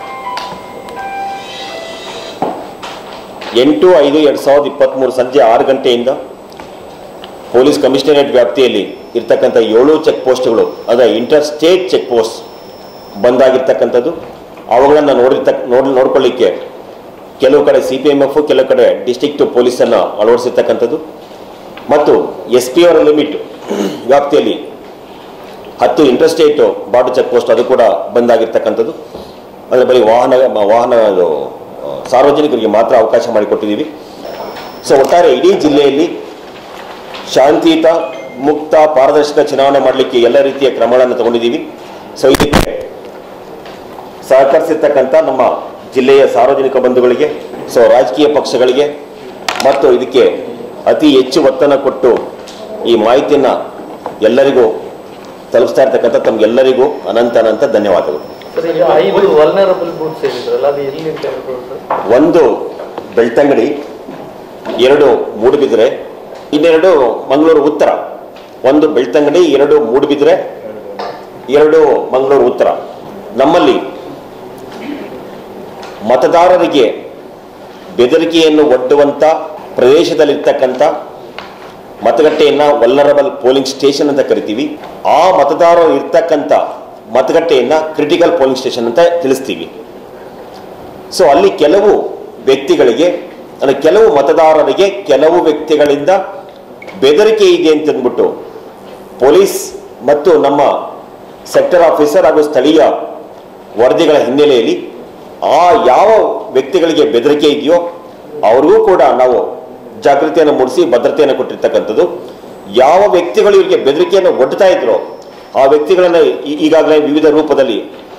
ಎಂಟು ಐದು ಎರಡು ಸಾವಿರದ ಇಪ್ಪತ್ತ್ಮೂರು ಸಂಜೆ ಆರು ಗಂಟೆಯಿಂದ ಪೊಲೀಸ್ ಕಮಿಷನರೇಟ್ ವ್ಯಾಪ್ತಿಯಲ್ಲಿ ಇರ್ತಕ್ಕಂಥ ಏಳು ಚೆಕ್ ಪೋಸ್ಟ್ಗಳು ಅಂದರೆ ಇಂಟರ್ ಸ್ಟೇಟ್ ಚೆಕ್ ಪೋಸ್ಟ್ ಬಂದಾಗಿರ್ತಕ್ಕಂಥದ್ದು ಅವುಗಳನ್ನು ನೋಡಿರ್ತಕ್ಕ ನೋಡಿ ನೋಡ್ಕೊಳ್ಳಿಕ್ಕೆ ಕೆಲವು ಕಡೆ ಸಿ ಪಿ ಎಮ್ ಎಫ್ ಕೆಲವು ಕಡೆ ಡಿಸ್ಟಿಕ್ಟ್ ಪೊಲೀಸನ್ನು ಅಳವಡಿಸಿರ್ತಕ್ಕಂಥದ್ದು ಮತ್ತು ಎಸ್ ಪಿ ಅವರ ಲಿಮಿಟ್ ವ್ಯಾಪ್ತಿಯಲ್ಲಿ ಹತ್ತು ಇಂಟರ್ಸ್ಟೇಟ್ ಬಾರ್ಡರ್ ಚೆಕ್ ಪೋಸ್ಟ್ ಅದು ಕೂಡ ಬಂದಾಗಿರ್ತಕ್ಕಂಥದ್ದು ಅಂದರೆ ಬರೀ ವಾಹನ ವಾಹನ ಅದು ಆ, ಸಾರ್ವಜನಿಕರಿಗೆ ಮಾತ್ರ ಅವಕಾಶ ಮಾಡಿಕೊಟ್ಟಿದ್ದೀವಿ ಸೊ ಒಟ್ಟಾರೆ ಇಡೀ ಜಿಲ್ಲೆಯಲ್ಲಿ ಶಾಂತಿಯುತ ಮುಕ್ತ ಪಾರದರ್ಶಕ ಚುನಾವಣೆ ಮಾಡಲಿಕ್ಕೆ ಎಲ್ಲ ರೀತಿಯ ಕ್ರಮಗಳನ್ನು ತಗೊಂಡಿದ್ದೀವಿ ಸೊ ಇದಕ್ಕೆ ಸಹಕರಿಸಿರ್ತಕ್ಕಂಥ ನಮ್ಮ ಜಿಲ್ಲೆಯ ಸಾರ್ವಜನಿಕ ಬಂಧುಗಳಿಗೆ ಸೊ ರಾಜಕೀಯ ಪಕ್ಷಗಳಿಗೆ ಮತ್ತು ಇದಕ್ಕೆ ಅತಿ ಹೆಚ್ಚು ಒತ್ತನ್ನು ಕೊಟ್ಟು ಈ ಮಾಹಿತಿಯನ್ನು ಎಲ್ಲರಿಗೂ ತಲುಪಿಸ್ತಾ ಇರ್ತಕ್ಕಂಥ ತಮಗೆಲ್ಲರಿಗೂ ಅನಂತ ಅನಂತ ಧನ್ಯವಾದಗಳು ಸರ್ ಈಗ ಐದು ವಲ್ನರಬಲ್ ಬೂತ್ಸ್ ಹೇಳಿದ್ರಲ್ಲ ಅದು ಎಲ್ಲಿ ಅಂತ ಹೇಳ್ಬೋದು ಸರ್ ಒಂದು ಬೆಳ್ತಂಗಡಿ ಎರಡು ಮೂಡುಬಿದಿರೆ ಇನ್ನೆರಡು ಮಂಗಳೂರು ಉತ್ತರ ಒಂದು ಬೆಳ್ತಂಗಡಿ ಎರಡು ಮೂಡುಬಿದಿರೆ ಎರಡು ಮಂಗಳೂರು ಉತ್ತರ ನಮ್ಮಲ್ಲಿ ಮತದಾರರಿಗೆ ಬೆದರಿಕೆಯನ್ನು ಒಡ್ಡುವಂಥ ಪ್ರದೇಶದಲ್ಲಿರ್ತಕ್ಕಂಥ ಮತಗಟ್ಟೆಯನ್ನು ವಲ್ಲರಬಲ್ ಪೋಲಿಂಗ್ ಸ್ಟೇಷನ್ ಅಂತ ಕರಿತೀವಿ ಆ ಮತದಾರರು ಇರ್ತಕ್ಕಂಥ ಮತಗಟ್ಟೆಯನ್ನು ಕ್ರಿಟಿಕಲ್ ಪೋಲಿಂಗ್ ಸ್ಟೇಷನ್ ಅಂತ ತಿಳಿಸ್ತೀವಿ ಸೊ ಅಲ್ಲಿ ಕೆಲವು ವ್ಯಕ್ತಿಗಳಿಗೆ ಅಂದರೆ ಕೆಲವು ಮತದಾರರಿಗೆ ಕೆಲವು ವ್ಯಕ್ತಿಗಳಿಂದ ಬೆದರಿಕೆ ಇದೆ ಅಂತಂದ್ಬಿಟ್ಟು ಪೊಲೀಸ್ ಮತ್ತು ನಮ್ಮ ಸೆಕ್ಟರ್ ಆಫೀಸರ್ ಹಾಗೂ ಸ್ಥಳೀಯ ವರದಿಗಳ ಹಿನ್ನೆಲೆಯಲ್ಲಿ ಆ ಯಾವ ವ್ಯಕ್ತಿಗಳಿಗೆ ಬೆದರಿಕೆ ಇದೆಯೋ ಅವ್ರಿಗೂ ಕೂಡ ನಾವು ಜಾಗೃತಿಯನ್ನು ಮೂಡಿಸಿ ಭದ್ರತೆಯನ್ನು ಕೊಟ್ಟಿರ್ತಕ್ಕಂಥದ್ದು ಯಾವ ವ್ಯಕ್ತಿಗಳು ಇವರಿಗೆ ಬೆದರಿಕೆಯನ್ನು ಒಡ್ತಾ ಇದ್ರೋ ಆ ವ್ಯಕ್ತಿಗಳನ್ನು ಈ- ಈಗಾಗಲೇ ವಿವಿಧ ರೂಪದಲ್ಲಿ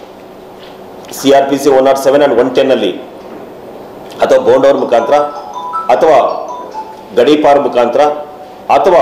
C R P C one not seven and one ಟೆನ್ನಲ್ಲಿ ಅಥವಾ ಬೋಂಡವ್ರ ಮುಖಾಂತರ ಅಥವಾ ಗಡೀಪಾರ್ ಮುಖಾಂತರ ಅಥವಾ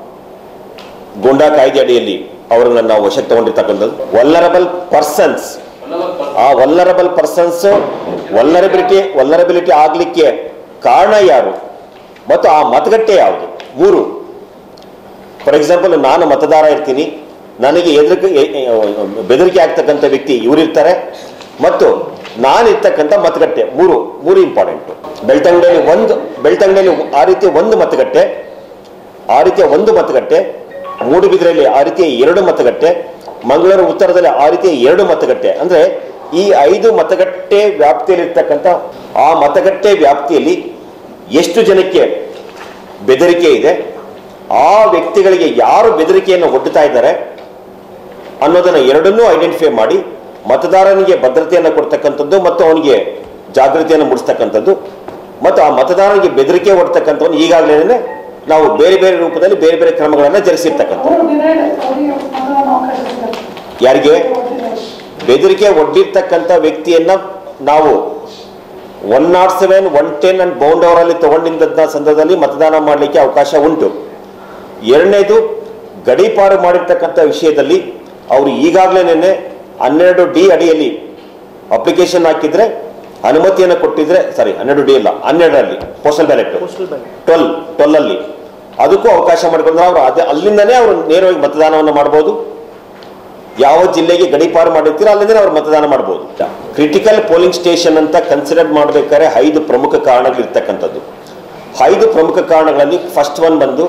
ಗೋಂಡಾ ಕಾಯ್ದೆ ಅಡಿಯಲ್ಲಿ ಅವರನ್ನ ನಾವು ವಶಕ್ಕೆ ತಗೊಂಡಿರ್ತಕ್ಕಂಥದ್ದು ವಲ್ಲರಬಲ್ ಪರ್ಸನ್ಸ್ ಆ ವಲ್ಲರಬಲ್ ಪರ್ಸನ್ಸ್ ವಲ್ಲರಬಿಲಿಟಿ ವಲ್ಲರಬಿಲಿಟಿ ಆಗಲಿಕ್ಕೆ ಕಾರಣ ಯಾರು ಮತ್ತು ಆ ಮತಗಟ್ಟೆ ಯಾವುದು ಮೂರು ಫಾರ್ ಎಕ್ಸಾಂಪಲ್ ನಾನು ಮತದಾರ ಇರ್ತೀನಿ ನನಗೆ ಎದುರಿಕೆ ಎ- ಎ- ಬೆದರಿಕೆ ಆಗ್ತಕ್ಕಂಥ ವ್ಯಕ್ತಿ ಇವರಿರ್ತಾರೆ ಮತ್ತು ನಾನು ಇರ್ತಕ್ಕಂಥ ಮತಗಟ್ಟೆ ಮೂರು ಮೂರು ಇಂಪಾರ್ಟೆಂಟು ಬೆಳ್ತಂಗಡಿಯಲ್ಲಿ ಒಂದು ಬೆಳ್ತಂಗಡಿಯಲ್ಲಿ ಆ ರೀತಿಯ ಒಂದು ಮತಗಟ್ಟೆ ಆ ರೀತಿಯ ಒಂದು ಮತಗಟ್ಟೆ ಮೂಡುಬಿದಿರೆಯಲ್ಲಿ ಆ ರೀತಿಯ ಎರಡು ಮತಗಟ್ಟೆ ಮಂಗಳೂರು ಉತ್ತರದಲ್ಲಿ ಆ ರೀತಿಯ ಎರಡು ಮತಗಟ್ಟೆ ಅಂದ್ರೆ ಈ ಐದು ಮತಗಟ್ಟೆ ವ್ಯಾಪ್ತಿಯಲ್ಲಿರ್ತಕ್ಕಂಥ ಆ ಮತಗಟ್ಟೆ ವ್ಯಾಪ್ತಿಯಲ್ಲಿ ಎಷ್ಟು ಜನಕ್ಕೆ ಬೆದರಿಕೆ ಇದೆ ಆ ವ್ಯಕ್ತಿಗಳಿಗೆ ಯಾರು ಬೆದರಿಕೆಯನ್ನು ಒಡ್ಡುತ್ತಾ ಇದ್ದಾರೆ ಅನ್ನೋದನ್ನ ಎರಡನ್ನೂ ಐಡೆಂಟಿಫೈ ಮಾಡಿ ಮತದಾರನಿಗೆ ಭದ್ರತೆಯನ್ನು ಕೊಡ್ತಕ್ಕಂಥದ್ದು ಮತ್ತು ಅವನಿಗೆ ಜಾಗೃತಿಯನ್ನು ಮೂಡಿಸ್ತಕ್ಕಂಥದ್ದು ಮತ್ತು ಆ ಮತದಾರನಿಗೆ ಬೆದರಿಕೆ ಒಡ್ತಕ್ಕಂಥವ್ನು ಈಗಾಗಲೇ ನಾವು ಬೇರೆ ಬೇರೆ ರೂಪದಲ್ಲಿ ಬೇರೆ ಬೇರೆ ಕ್ರಮಗಳನ್ನು ಜರುಗಿಸಿರ್ತಕ್ಕಂಥ ಮೂರು ದಿನ ಇದೆ ಅವರಿಗೆ ಮತದಾನ ಅವಕಾಶ ಸಿಗುತ್ತೆ. ಯಾರಿಗೆ ಬೆದರಿಕೆ ಒಡ್ಡಿರ್ತಕ್ಕಂಥ ವ್ಯಕ್ತಿಯನ್ನ ನಾವು one not seven one ten and bound ಅವರಲ್ಲಿ ತಗೊಂಡಿದ್ದಂಥ ಸಂದರ್ಭದಲ್ಲಿ ಮತದಾನ ಮಾಡಲಿಕ್ಕೆ ಅವಕಾಶ ಉಂಟು ಎರಡನೇದು ಗಡೀಪಾರು ಮಾಡಿರ್ತಕ್ಕಂಥ ವಿಷಯದಲ್ಲಿ ಅವರು ಈಗಾಗಲೇ ಹನ್ನೆರಡು ಡಿ ಅಡಿಯಲ್ಲಿ ಅಪ್ಲಿಕೇಶನ್ ಹಾಕಿದ್ರೆ ಅನುಮತಿಯನ್ನು ಕೊಟ್ಟಿದ್ರೆ ಸಾರಿ ಹನ್ನೆರಡು ಡಿ ಅಲ್ಲ ಹನ್ನೆರಡರಲ್ಲಿ postal ballot postal bank twelve twelve ಅಲ್ಲಿ ಅದಕ್ಕೂ ಅವಕಾಶ ಮಾಡಿಕೊಂಡ್ರೆ ಅವರು ಅದೇ ಅಲ್ಲಿಂದನೇ ಅವರು ನೇರವಾಗಿ ಮತದಾನವನ್ನು ಮಾಡ್ಬೋದು ಯಾವ ಜಿಲ್ಲೆಗೆ ಗಡೀಪಾರು ಮಾಡಿರ್ತೀರೋ ಅಲ್ಲಿಂದನೇ ಅವ್ರು ಮತದಾನ ಮಾಡ್ಬೋದು ಕ್ರಿಟಿಕಲ್ ಪೋಲಿಂಗ್ ಸ್ಟೇಷನ್ ಅಂತ ಕನ್ಸಿಡರ್ ಮಾಡಬೇಕಾದ್ರೆ ಐದು ಪ್ರಮುಖ ಕಾರಣಗಳಿರ್ತಕ್ಕಂಥದ್ದು ಐದು ಪ್ರಮುಖ ಕಾರಣಗಳಲ್ಲಿ ಫಸ್ಟ್ ಒನ್ ಬಂದು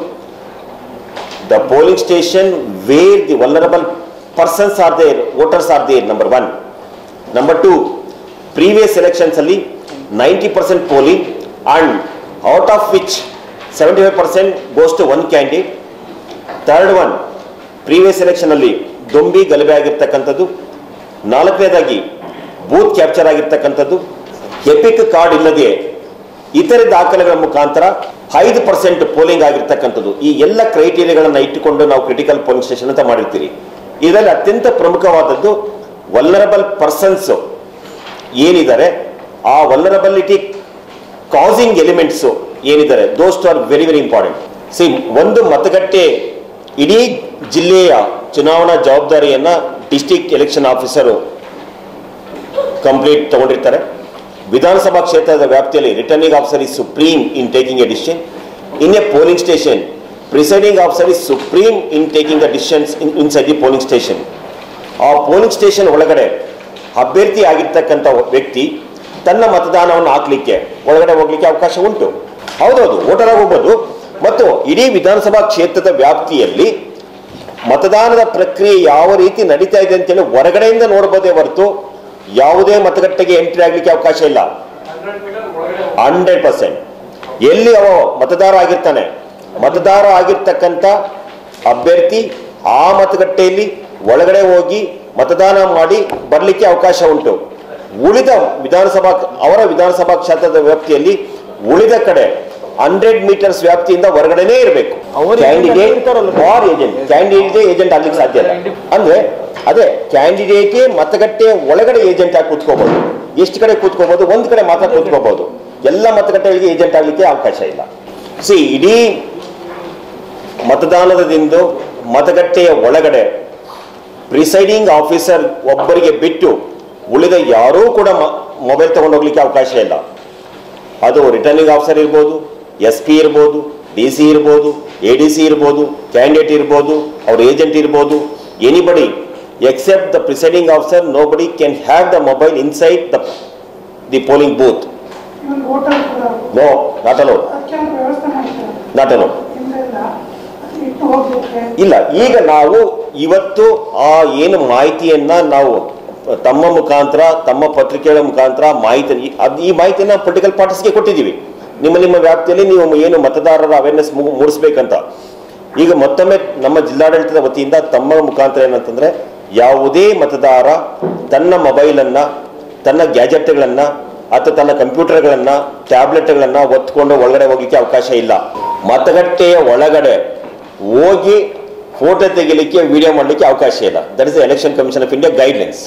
the polling station where the vulnerable persons are there voters are there number one number two previous elections ಅಲ್ಲಿ ninety percent polling and out of which seventy five percent goes to one candidate third one previous election ಅಲ್ಲಿ ದೊಂಬಿ ಗಲಭೆ ಆಗಿರ್ತಕ್ಕಂಥದ್ದು ನಾಲ್ಕನೇದಾಗಿ booth capture ಆಗಿರ್ತಕ್ಕಂಥದ್ದು EPIC card ಇಲ್ಲದೆ ಇತರೆ ದಾಖಲೆಗಳ ಮುಖಾಂತರ ಐದು ಪರ್ಸೆಂಟ್ ಪೋಲಿಂಗ್ ಆಗಿರ್ತಕ್ಕಂಥದ್ದು ಈ ಎಲ್ಲ ಕ್ರೈಟೀರಿಯಾಗಳನ್ನು ಇಟ್ಟುಕೊಂಡು ನಾವು ಕ್ರಿಟಿಕಲ್ ಪೋಲಿಂಗ್ ಸ್ಟೇಷನ್ ಅಂತ ಮಾಡಿರ್ತೀರಿ ಇದರಲ್ಲಿ ಅತ್ಯಂತ ಪ್ರಮುಖವಾದದ್ದು ವಲ್ಲರಬಲ್ ಪರ್ಸನ್ಸ್ ಏನಿದ್ದಾರೆ ಆ ವಲ್ಲರಬಿಲಿಟಿ ಕಾಸಿಂಗ್ ಎಲಿಮೆಂಟ್ಸ್ ಏನಿದ್ದಾರೆ those two are very very important see ಒಂದು ಮತಗಟ್ಟೆ ಇಡೀ ಜಿಲ್ಲೆಯ ಚುನಾವಣಾ ಜವಾಬ್ದಾರಿಯನ್ನ ಡಿಸ್ಟಿಕ್ ಎಲೆಕ್ಷನ್ ಆಫೀಸರು ಕಂಪ್ಲೀಟ್ ತಗೊಂಡಿರ್ತಾರೆ ವಿಧಾನಸಭಾ ಕ್ಷೇತ್ರದ ವ್ಯಾಪ್ತಿಯಲ್ಲಿ returning officer is supreme in taking a decision in a polling station presiding officer is supreme in taking the decisions in inside the polling station ಆ ಪೋಲಿಂಗ್ ಸ್ಟೇಷನ್ ಒಳಗಡೆ ಅಭ್ಯರ್ಥಿ ಆಗಿರ್ತಕ್ಕಂಥ ವ್ಯಕ್ತಿ ತನ್ನ ಮತದಾನವನ್ನು ಹಾಕ್ಲಿಕ್ಕೆ ಒಳಗಡೆ ಹೋಗ್ಲಿಕ್ಕೆ ಅವಕಾಶ ಉಂಟು ಹೌದೌದು ವೋಟರ್ ಆಗಿ ಹೋಗ್ಬೋದು ಮತ್ತು ಇಡೀ ವಿಧಾನಸಭಾ ಕ್ಷೇತ್ರದ ವ್ಯಾಪ್ತಿಯಲ್ಲಿ ಮತದಾನದ ಪ್ರಕ್ರಿಯೆ ಯಾವ ರೀತಿ ನಡೀತಾ ಇದೆ ಅಂತೇಳಿ ಹೊರಗಡೆಯಿಂದ ನೋಡಬಹುದೇ ಹೊರತು ಯಾವುದೇ ಮತಗಟ್ಟೆಗೆ ಎಂಟ್ರಿ ಆಗ್ಲಿಕ್ಕೆ ಅವಕಾಶ ಇಲ್ಲ ಹಂಡ್ರೆಡ್ ಮೀಟರ್ ಒಳಗಡೆ ಹಂಡ್ರೆಡ್ ಪರ್ಸೆಂಟ್ ಎಲ್ಲಿ ಅವ ಮತದಾರ ಆಗಿರ್ತಾನೆ ಮತದಾರ ಆಗಿರ್ತಕ್ಕಂಥ ಅಭ್ಯರ್ಥಿ ಆ ಮತಗಟ್ಟೆಯಲ್ಲಿ ಒಳಗಡೆ ಹೋಗಿ ಮತದಾನ ಮಾಡಿ ಬರಲಿಕ್ಕೆ ಅವಕಾಶ ಉಂಟು ಉಳಿದ ವಿಧಾನಸಭಾ ಅವರ ವಿಧಾನಸಭಾ ಕ್ಷೇತ್ರದ ವ್ಯಾಪ್ತಿಯಲ್ಲಿ ಉಳಿದ ಕಡೆ ಹಂಡ್ರೆಡ್ ಮೀಟರ್ಸ್ ವ್ಯಾಪ್ತಿಯಿಂದ ಹೊರಗಡೆನೇ ಇರಬೇಕು ಅವರು candidate or agent candidate agent ಆಗ್ಲಿಕ್ಕೆ ಸಾಧ್ಯ ಇಲ್ಲ ಅಂದ್ರೆ ಅದೇ ಕ್ಯಾಂಡಿಡೇಟೇ ಮತಗಟ್ಟೆ ಒಳಗಡೆ ಏಜೆಂಟ್ ಆಗಿ ಕೂತ್ಕೋಬಹುದು ಎಷ್ಟು ಕಡೆ ಕೂತ್ಕೋಬಹುದು ಒಂದ್ ಕಡೆ ಮಾತ್ರ ಕೂತ್ಕೋಬಹುದು ಎಲ್ಲ ಮತಗಟ್ಟೆಗಳಿಗೆ ಏಜೆಂಟ್ ಆಗ್ಲಿಕ್ಕೆ ಅವಕಾಶ ಇಲ್ಲ ಸಿ ಇಡೀ ಮತದಾನದ ದಿಂದು ಮತಗಟ್ಟೆಯ ಒಳಗಡೆ ಪ್ರಿಸೈಡಿಂಗ್ ಆಫೀಸರ್ ಒಬ್ಬರಿಗೆ ಬಿಟ್ಟು ಉಳಿದ ಯಾರೂ ಕೂಡ ಮೊಬೈಲ್ ತಗೊಂಡು ಹೋಗ್ಲಿಕ್ಕೆ ಅವಕಾಶ ಇಲ್ಲ ಅದು ರಿಟರ್ನಿಂಗ್ ಆಫೀಸರ್ ಇರ್ಬೋದು ಎಸ್ ಪಿ ಇರ್ಬೋದು ಡಿ ಸಿ ಇರ್ಬೋದು ಎ ಡಿ ಸಿ ಇರ್ಬೋದು ಕ್ಯಾಂಡಿಡೇಟ್ ಇರ್ಬೋದು ಅವ್ರ ಏಜೆಂಟ್ ಇರ್ಬೋದು anybody except the presiding officer nobody can have the mobile inside the the polling booth even hotel ಕೂಡ ನೋ ನಾಟ್ ಅಲೋಡ್ ಅದಕ್ಕೆ ಒಂದು ವ್ಯವಸ್ಥೆ ಮಾಡ್ತಾರೆ ನಾಟ್ ಅಲೋಡ್ ಇಲ್ಲ ಇಲ್ಲ ಅದು ಇಟ್ಟು ಹೋಗ್ಲಿಕ್ಕೆ ಇಲ್ಲ ಈಗ ನಾವು ಇವತ್ತು ಆ ಏನು ಮಾಹಿತಿಯನ್ನ ನಾವು ತಮ್ಮ ಮುಖಾಂತರ ತಮ್ಮ ಪತ್ರಿಕೆಗಳ ಮುಖಾಂತರ ಮಾಹಿತಿ ಈ- ಅದ್- ಈ ಮಾಹಿತಿಯನ್ನ ಪೊಲಿಟಿಕಲ್ ಪಾರ್ಟೀಸ್ಗೆ ಕೊಟ್ಟಿದ್ದೀವಿ ನಿಮ್ಮ ನಿಮ್ಮ ವ್ಯಾಪ್ತಿಯಲ್ಲಿ ನೀವು ಏನು ಮತದಾರರ ಅವೇರ್ನೆಸ್ ಮೂಡಿಸ್ಬೇಕಂತ ಈಗ ಮತ್ತೊಮ್ಮೆ ನಮ್ಮ ಜಿಲ್ಲಾಡಳಿತದ ವತಿಯಿಂದ ತಮ್ಮ ಮುಖಾಂತರ ಏನಂತಂದ್ರೆ ಯಾವುದೇ ಮತದಾರ ತನ್ನ ಮೊಬೈಲನ್ನ ತನ್ನ ಗ್ಯಾಜೆಟ್ಗಳನ್ನ ಅಥವಾ ತನ್ನ ಕಂಪ್ಯೂಟರ್ಗಳನ್ನ ಟ್ಯಾಬ್ಲೆಟ್ಗಳನ್ನ ಒತ್ಕೊಂಡು ಒಳಗಡೆ ಹೋಗ್ಲಿಕ್ಕೆ ಅವಕಾಶ ಇಲ್ಲ ಮತಗಟ್ಟೆಯ ಒಳಗಡೆ ಹೋಗಿ ಫೋಟೋ ತೆಗಿಲಿಕ್ಕೆ ವಿಡಿಯೋ ಮಾಡಲಿಕ್ಕೆ ಅವಕಾಶ ಇಲ್ಲ that is Election Commission of India guidelines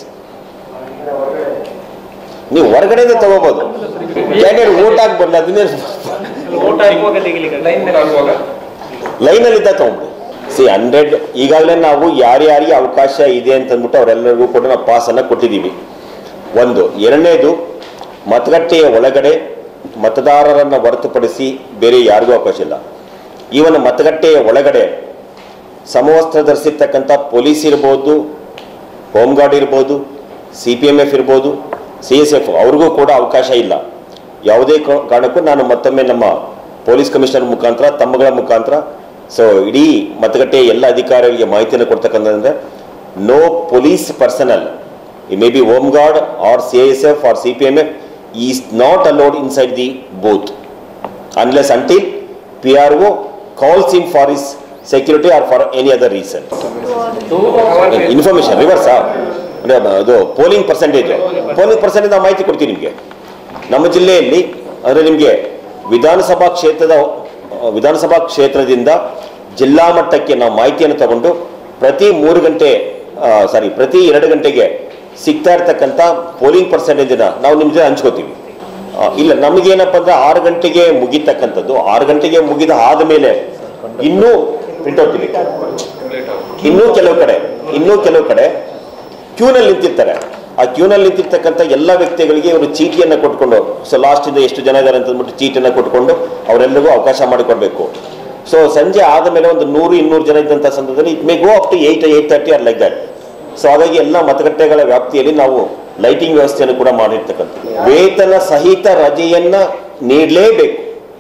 ನೀವು ಹೊರಗಡೆಯಿಂದ ತಗೋಬಹುದು ಕ್ಯಾಂಡಿಡೇಟ್ ಓಟ್ ಹಾಕಿ ಬರಲಿ ಅದನ್ನೇ ಓಟ್ ಹಾಕುವಾಗ ತೆಗಿಲಿಕ್ಕೆ ಲೈನಲ್ಲಿ ಇದ್ದ ತಗೊಂಡ್ಬಿಡಿ ಸಿ ಹಂಡ್ರೆಡ್ ಈಗಾಗಲೇ ನಾವು ಯಾರ್ಯಾರಿಗೆ ಅವಕಾಶ ಇದೆ ಅಂತ ಅಂದ್ಬಿಟ್ಟು ಅವರೆಲ್ಲರಿಗೂ ಕೂಡ ನಾವು ಪಾಸನ್ನು ಕೊಟ್ಟಿದ್ದೀವಿ ಒಂದು ಎರಡನೇದು ಮತಗಟ್ಟೆಯ ಒಳಗಡೆ ಮತದಾರರನ್ನು ಹೊರತುಪಡಿಸಿ ಬೇರೆ ಯಾರಿಗೂ ಅವಕಾಶ ಇಲ್ಲ ಈವನ್ ಮತಗಟ್ಟೆಯ ಒಳಗಡೆ ಸಮವಸ್ತ್ರ ಧರಿಸಿರ್ತಕ್ಕಂಥ ಪೊಲೀಸ್ ಇರ್ಬೋದು ಹೋಮ್ ಗಾರ್ಡ್ ಇರ್ಬೋದು ಸಿ ಪಿ ಎಮ್ ಎಫ್ ಇರ್ಬೋದು ಸಿ ಎಸ್ ಎಫ್ ಅವ್ರಿಗೂ ಕೂಡ ಅವಕಾಶ ಇಲ್ಲ ಯಾವುದೇ ಕಾ- ಕಾರಣಕ್ಕೂ ನಾನು ಮತ್ತೊಮ್ಮೆ ನಮ್ಮ ಪೊಲೀಸ್ ಕಮಿಷನರ್ ಮುಖಾಂತರ ತಮ್ಮಗಳ ಮುಖಾಂತರ ಸೊ ಇಡೀ ಮತಗಟ್ಟೆಯ ಎಲ್ಲ ಅಧಿಕಾರಿಗಳಿಗೆ ಮಾಹಿತಿಯನ್ನು ಕೊಡ್ತಕ್ಕಂಥದ್ದಂದ್ರೆ no police personnel it may be home guard or C S F or C P M F is not allowed inside the booth unless until PRO calls him for his security or for any other reason. Information reverse ಅದು polling percentage polling percentage ನಾವು ಮಾಹಿತಿ ಕೊಡ್ತೀವಿ ನಿಮಗೆ ನಮ್ಮ ಜಿಲ್ಲೆಯಲ್ಲಿ ಅಂದರೆ ನಿಮಗೆ ವಿಧಾನಸಭಾ ಕ್ಷೇತ್ರದ ಆ, ವಿಧಾನಸಭಾ ಕ್ಷೇತ್ರದಿಂದ ಜಿಲ್ಲಾ ಮಟ್ಟಕ್ಕೆ ನಾವು ಮಾಹಿತಿಯನ್ನು ತಗೊಂಡು ಪ್ರತಿ ಮೂರು ಗಂಟೆ ಸಾರಿ ಪ್ರತಿ ಎರಡು ಗಂಟೆಗೆ ಸಿಗ್ತಾ ಇರ್ತಕ್ಕಂಥ ಪೋಲಿಂಗ್ ಪರ್ಸೆಂಟೇಜನ್ನ ನಾವು ನಿಮ್ಮ ಜೊತೆ ಹಂಚ್ಕೋತೀವಿ ಆ, ಇಲ್ಲ ನಮಗೇನಪ್ಪ ಅಂದ್ರೆ ಆರು ಗಂಟೆಗೆ ಮುಗಿತಕ್ಕಂಥದ್ದು ಆರು ಗಂಟೆಗೆ ಮುಗಿದ ಆದಮೇಲೆ ಇನ್ನೂ ಪ್ರಿಂಟ್ಔಟ್ ತೆಗಿತಾರೆ ಇನ್ನೂ ಕೆಲವು ಕಡೆ ಇನ್ನೂ ಕೆಲವು ಕಡೆ ಕ್ಯೂನಲ್ಲಿ ನಿಂತಿರ್ತಾರೆ ಆ ಕ್ಯೂನಲ್ಲಿ ನಿಂತಿರ್ತಕ್ಕಂಥ ಎಲ್ಲ ವ್ಯಕ್ತಿಗಳಿಗೆ ಇವರು ಚೀಟಿಯನ್ನು ಕೊಟ್ಕೊಂಡು ಸೊ ಲಾಸ್ಟ್ ಇಂದ ಎಷ್ಟು ಜನ ಇದ್ದಾರೆ ಅಂತ ಅಂದ್ಬಿಟ್ಟು ಚೀಟಿಯನ್ನು ಕೊಟ್ಕೊಂಡು ಅವರೆಲ್ಲರಿಗೂ ಅವಕಾಶ ಮಾಡಿಕೊಡ್ಬೇಕು ಸೊ ಸಂಜೆ ಆದ ಮೇಲೆ ಒಂದು ನೂರು ಇನ್ನೂರು ಜನ ಇದ್ದಂಥ ಸಂದರ್ಭದಲ್ಲಿ it may go up to eight eight thirty or like that so ಹಾಗಾಗಿ ಎಲ್ಲ ಮತಗಟ್ಟೆಗಳ ವ್ಯಾಪ್ತಿಯಲ್ಲಿ ನಾವು ಲೈಟಿಂಗ್ ವ್ಯವಸ್ಥೆಯನ್ನು ಕೂಡ ಮಾಡಿರ್ತಕ್ಕಂಥದ್ದು ವೇತನ ಸಹಿತ ರಜೆಯನ್ನ ನೀಡಲೇಬೇಕು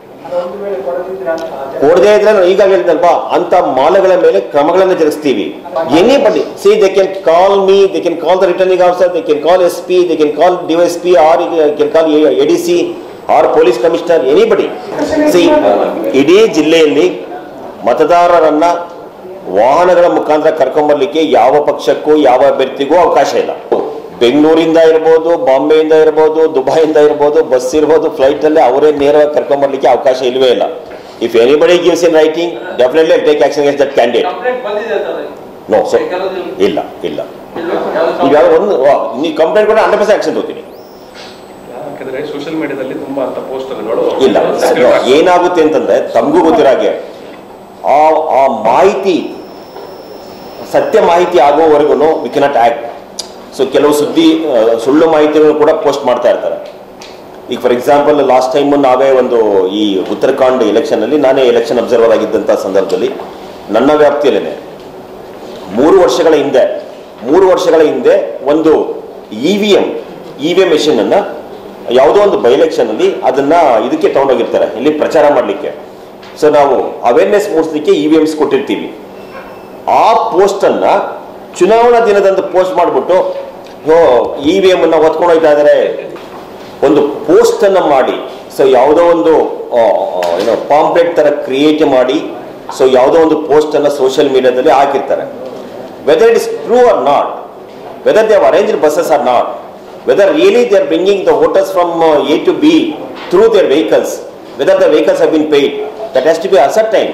ಕೊಡದೇ ಇದ್ರೆ ನಾನು ಈಗ ಹೇಳಿದಲ್ವಾ ಅಂತ ಮಾಲಗಳ ಮೇಲೆ ಕ್ರಮಗಳನ್ನು ಜರುಗಿಸ್ತೀವಿ anybody see they can call me they can call the returning officer they can call S P they can call D Y S P or can call A D C or police commissioner anybody see ಇಡೀ ಜಿಲ್ಲೆಯಲ್ಲಿ ಮತದಾರರನ್ನ ವಾಹನಗಳ ಮುಖಾಂತರ ಕರ್ಕೊಂಬರ್ಲಿಕ್ಕೆ ಯಾವ ಪಕ್ಷಕ್ಕೂ ಯಾವ ಅಭ್ಯರ್ಥಿಗೂ ಅವಕಾಶ ಇಲ್ಲ ಬೆಂಗಳೂರಿಂದ ಇರ್ಬೋದು ಬಾಂಬೆಯಿಂದ ಇರ್ಬೋದು ದುಬೈಯಿಂದ ಇರ್ಬೋದು ಬಸ್ ಇರ್ಬೋದು ಫ್ಲೈಟ್ ಅಲ್ಲಿ ಅವರೇ ನೇರವಾಗಿ ಕರ್ಕೊಂಬರ್ಲಿಕ್ಕೆ ಅವಕಾಶ ಇಲ್ವೇ ಇಲ್ಲ if anybody gives in writing definitely take action against that candidate complaint ಬಂದಿದೆ ಸರ್ ನೋ ಸೊ ಇಲ್ಲ ಇಲ್ಲ ಈಗ ಒಂದು ನೀವು ಕಂಪ್ಲೇಂಟ್ ಕೂಡ ಹಂಡ್ರೆಡ್ ಪರ್ಸೆಂಟ್ ಆಕ್ಷನ್ ತಗೋತೀನಿ ಯಾಕಂದ್ರೆ ಸೋಷಿಯಲ್ ಮೀಡಿಯಾದಲ್ಲಿ ತುಂಬಾ ಅಂತ ಪೋಸ್ಟರ್ಗಳು ಇಲ್ಲ no, ಏನಾಗುತ್ತೆ ಅಂತಂದ್ರೆ ತಮಗೂ ಗೊತ್ತಿರೋ ಹಾಗೆ ಆ ಆ ಮಾಹಿತಿ ಸತ್ಯ ಮಾಹಿತಿ ಆಗುವವರೆಗೂ ವಿ ಕೆನಾಟ್ ಆಕ್ಟ್ ಸೊ ಕೆಲವು ಸುದ್ದಿ ಆ, ಸುಳ್ಳು ಮಾಹಿತಿಗಳು ಕೂಡ ಪೋಸ್ಟ್ ಮಾಡ್ತಾ ಇರ್ತಾರೆ ಈಗ ಫಾರ್ ಎಕ್ಸಾಂಪಲ್ ಲಾಸ್ಟ್ ಟೈಮ್ ನಾವೇ ಒಂದು ಈ ಉತ್ತರಾಖಂಡ್ ಎಲೆಕ್ಷನ್ ಅಲ್ಲಿ ನಾನೇ ಎಲೆಕ್ಷನ್ ಅಬ್ಸರ್ವರ್ ಆಗಿದ್ದಂಥ ಸಂದರ್ಭದಲ್ಲಿ ನನ್ನ ವ್ಯಾಪ್ತಿಯಲ್ಲೇನೆ ಮೂರು ವರ್ಷಗಳ ಹಿಂದೆ ಮೂರು ವರ್ಷಗಳ ಹಿಂದೆ ಒಂದು E V M E V M machine ಅನ್ನ ಯಾವುದೋ ಒಂದು ಬೈ ಎಲೆಕ್ಷನ್ ಅಲ್ಲಿ ಅದನ್ನ ಇದಕ್ಕೆ ತಗೊಂಡೋಗಿರ್ತಾರೆ ಇಲ್ಲಿ ಪ್ರಚಾರ ಮಾಡಲಿಕ್ಕೆ ಸೊ ನಾವು ಅವೇರ್ನೆಸ್ ಮೂಡಿಸ್ಲಿಕ್ಕೆ ಇ ವಿ ಎಮ್ಸ್ ಕೊಟ್ಟಿರ್ತೀವಿ ಆ ಪೋಸ್ಟ್ ಅನ್ನ ಚುನಾವಣಾ ದಿನದಂದು ಪೋಸ್ಟ್ ಮಾಡಿಬಿಟ್ಟು ಇ ವಿ ಎಂ ಅನ್ನ ಹೊತ್ಕೊಂಡು ಹೋಗ್ತಾ ಇದ್ದಾರೆ ಒಂದು ಪೋಸ್ಟ್ ಅನ್ನ ಮಾಡಿ ಸೊ ಯಾವುದೋ ಒಂದು ಆ, ಆ, ಏನೋ ಪಾಂಪ್ಲೆಟ್ ತರ ಕ್ರಿಯೇಟ್ ಮಾಡಿ ಸೊ ಯಾವುದೋ ಒಂದು ಪೋಸ್ಟ್ ಅನ್ನ ಸೋಷಿಯಲ್ ಮೀಡಿಯಾದಲ್ಲಿ ಹಾಕಿರ್ತಾರೆ whether it is true or not, whether they have arranged buses or not, whether really they are bringing the voters from uh, A to B through their vehicles, whether the vehicles have been paid, that has to be ascertained.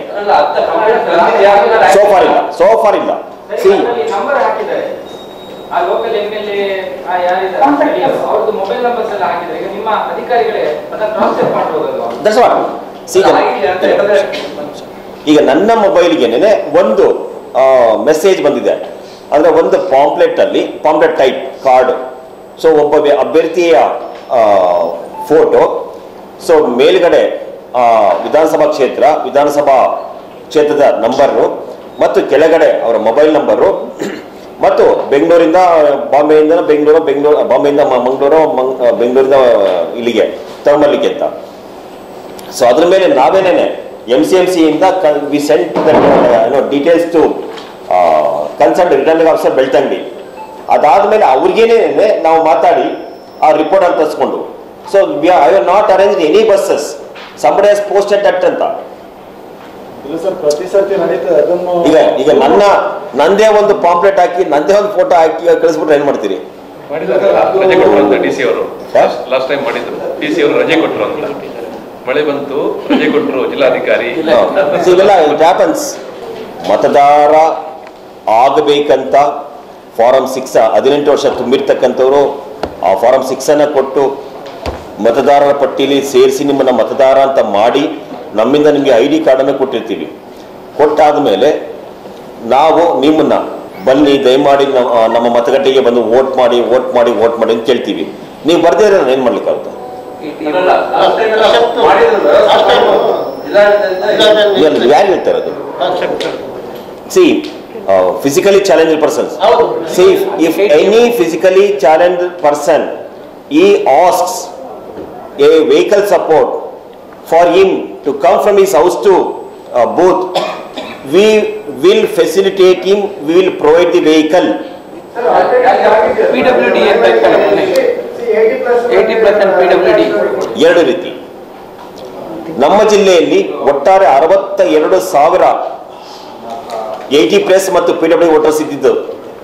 So far ಇಲ್ಲ, so far ಇಲ್ಲ. See, number ಹಾಕಿದ್ದಾರೆ ಆ local M L A ಯಾರಿದ್ದಾರೆ Contact ಸ್ಥಳೀಯರು, us. ಅವ್ರದ್ದು mobile numbers ಎಲ್ಲ ಹಾಕಿದ್ದಾರೆ ಈಗ ನಿಮ್ಮ ಅಧಿಕಾರಿಗಳೇ ಅದನ್ನ ಕ್ರಾಸ್ ಚೆಕ್ ಮಾಡ್ಬೋದಲ್ವಾ that's what. See, ಈಗ ಆಗಿದೆ ಅಂತ ಹೇಳಿದ್ರೆ ಈಗ ನನ್ನ ಮೊಬೈಲ್ಗೆನೆ ಒಂದು ಮೆಸೇಜ್ ಬಂದಿದೆ ಅಂದರೆ ಒಂದು ಪಾಂಪ್ಲೆಟ್ ಅಲ್ಲಿ ಪಾಂಪ್ಲೆಟ್ ಟೈಪ್ ಕಾರ್ಡ್ ಸೊ ಒಬ್ಬ ವ್ಯ- ಅಭ್ಯರ್ಥಿಯ ಫೋಟೋ ಸೊ ಮೇಲ್ಗಡೆ ಆ, ವಿಧಾನಸಭಾ ಕ್ಷೇತ್ರ ವಿಧಾನಸಭಾ ಕ್ಷೇತ್ರದ ನಂಬರು ಮತ್ತು ಕೆಳಗಡೆ ಅವರ ಮೊಬೈಲ್ ನಂಬರು ಮತ್ತು ಬೆಂಗಳೂರಿಂದ ಬಾಂಬೆಯಿಂದ ಬೆಂಗಳೂರು ಬೆಂಗಳೂರು ಬಾಂಬೆಯಿಂದ ಮ- ಮಂಗಳೂರು ಮಂಗ್ ಬೆಂಗಳೂರಿಂದ ಇಲ್ಲಿಗೆ ತಗೊಂಬರ್ಲಿಕ್ಕೆ ಅಂತ ಸೊ ಅದ್ರ ಮೇಲೆ ನಾವೇನೇನೆ ಎಂ ಸಿ ಎಂ ಸಿಯಿಂದ ವಿ ಸೆಂಟ್ ಏನೋ details to concern returning officer Belthangady ಅದಾದ್ಮೇಲೆ ಅವ್ರಿಗೇನೆ ನಾವು ಮಾತಾಡಿ ಆ ರಿಪೋರ್ಟ್ ಅಂತ ತರಿಸ್ಕೊಂಡು so I are not arrange any buses somebody has posted at ಅಂತ ಇಲ್ಲ ಸರ್ ಪ್ರತಿ ಸರ್ತಿ ನಡೀತದೆ ಅದನ್ನು ಈಗ ಈಗ ನನ್ನ ನಂದೇ ಒಂದು ಪಾಂಪ್ಲೆಟ್ ಹಾಕಿ ನಂದೇ ಒಂದು ಫೋಟೋ ಹಾಕಿ ಕಳಿಸ್ಬಿಟ್ರೆ ಏನ್ ಮಾಡ್ತೀರಿ ಮಾಡಿದ್ದಾರೆ ರಜೆ ಕೊಟ್ಟರು ಅಂತ ಡಿ ಸಿ ಅವರು ಹಾ? ಲಾಸ್ಟ್ ಟೈಮ್ ಮಾಡಿದ್ರು ಡಿ ಸಿ ಅವರು ರಜೆ ಕೊಟ್ಟರು ಅಂತ ಮಳೆ ಬಂತು ರಜೆ ಕೊಟ್ಟರು ಜಿಲ್ಲಾಧಿಕಾರಿ So ಇವೆಲ್ಲ ಇಟ್ ಹ್ಯಾಪನ್ಸ್ ಮತದಾರ ಆಗಬೇಕಂತ ಫಾರಂ ಸಿಕ್ಸ್ ಹದಿನೆಂಟು ವರ್ಷ ತುಂಬಿರ್ತಕ್ಕಂಥವ್ರು ಆ ಫಾರಂ ಸಿಕ್ಸ್ ಅನ್ನ ಕೊಟ್ಟು ಮತದಾರರ ಪಟ್ಟಿಯಲ್ಲಿ ಸೇರಿಸಿ ನಿಮ್ಮನ್ನ ಮತದಾರ ಅಂತ ಮಾಡಿ ನಮ್ಮಿಂದ ನಿಮಗೆ ಐ ಡಿ ಕಾರ್ಡನ್ನು ಕೊಟ್ಟಿರ್ತೀವಿ ಕೊಟ್ಟಾದ ಮೇಲೆ ನಾವು ನಿಮ್ಮನ್ನ ಬನ್ನಿ ದಯಮಾಡಿ ನಮ್ಮ ನಮ್ಮ ಮತಗಟ್ಟೆಗೆ ಬಂದು ವೋಟ್ ಮಾಡಿ ವೋಟ್ ಮಾಡಿ ವೋಟ್ ಮಾಡಿ ಅಂತ ಕೇಳ್ತೀವಿ ನೀವು ಬರ್ದೇ ಇರೋದು ಏನು ಮಾಡ್ಲಿಕ್ಕಾಗುತ್ತೆ ಯಾರು ಹೇಳ್ತಾ ಇರೋದು see physically challenge persons See, if, if any physically challenged person, he asks a vehicle support for him to come from his house to uh, booth, we will facilitate him, we will provide the vehicle. PWD ಅಂತ ಇರ್ತಲ್ಲ ಮೊನ್ನೆ. 80% PWD. ಎರಡು ರೀತಿ ನಮ್ಮ ಜಿಲ್ಲೆಯಲ್ಲಿ ಒಟ್ಟಾರೆ ಅರವತ್ತ ಎರಡು ಸಾವಿರ ಏಯ್ಟಿ ಪ್ಲಸ್ ಮತ್ತು ಪಿ ಡಬ್ಲ್ಯೂ ವೋಟರ್ಸ್ ಇದ್ದಿದ್ದು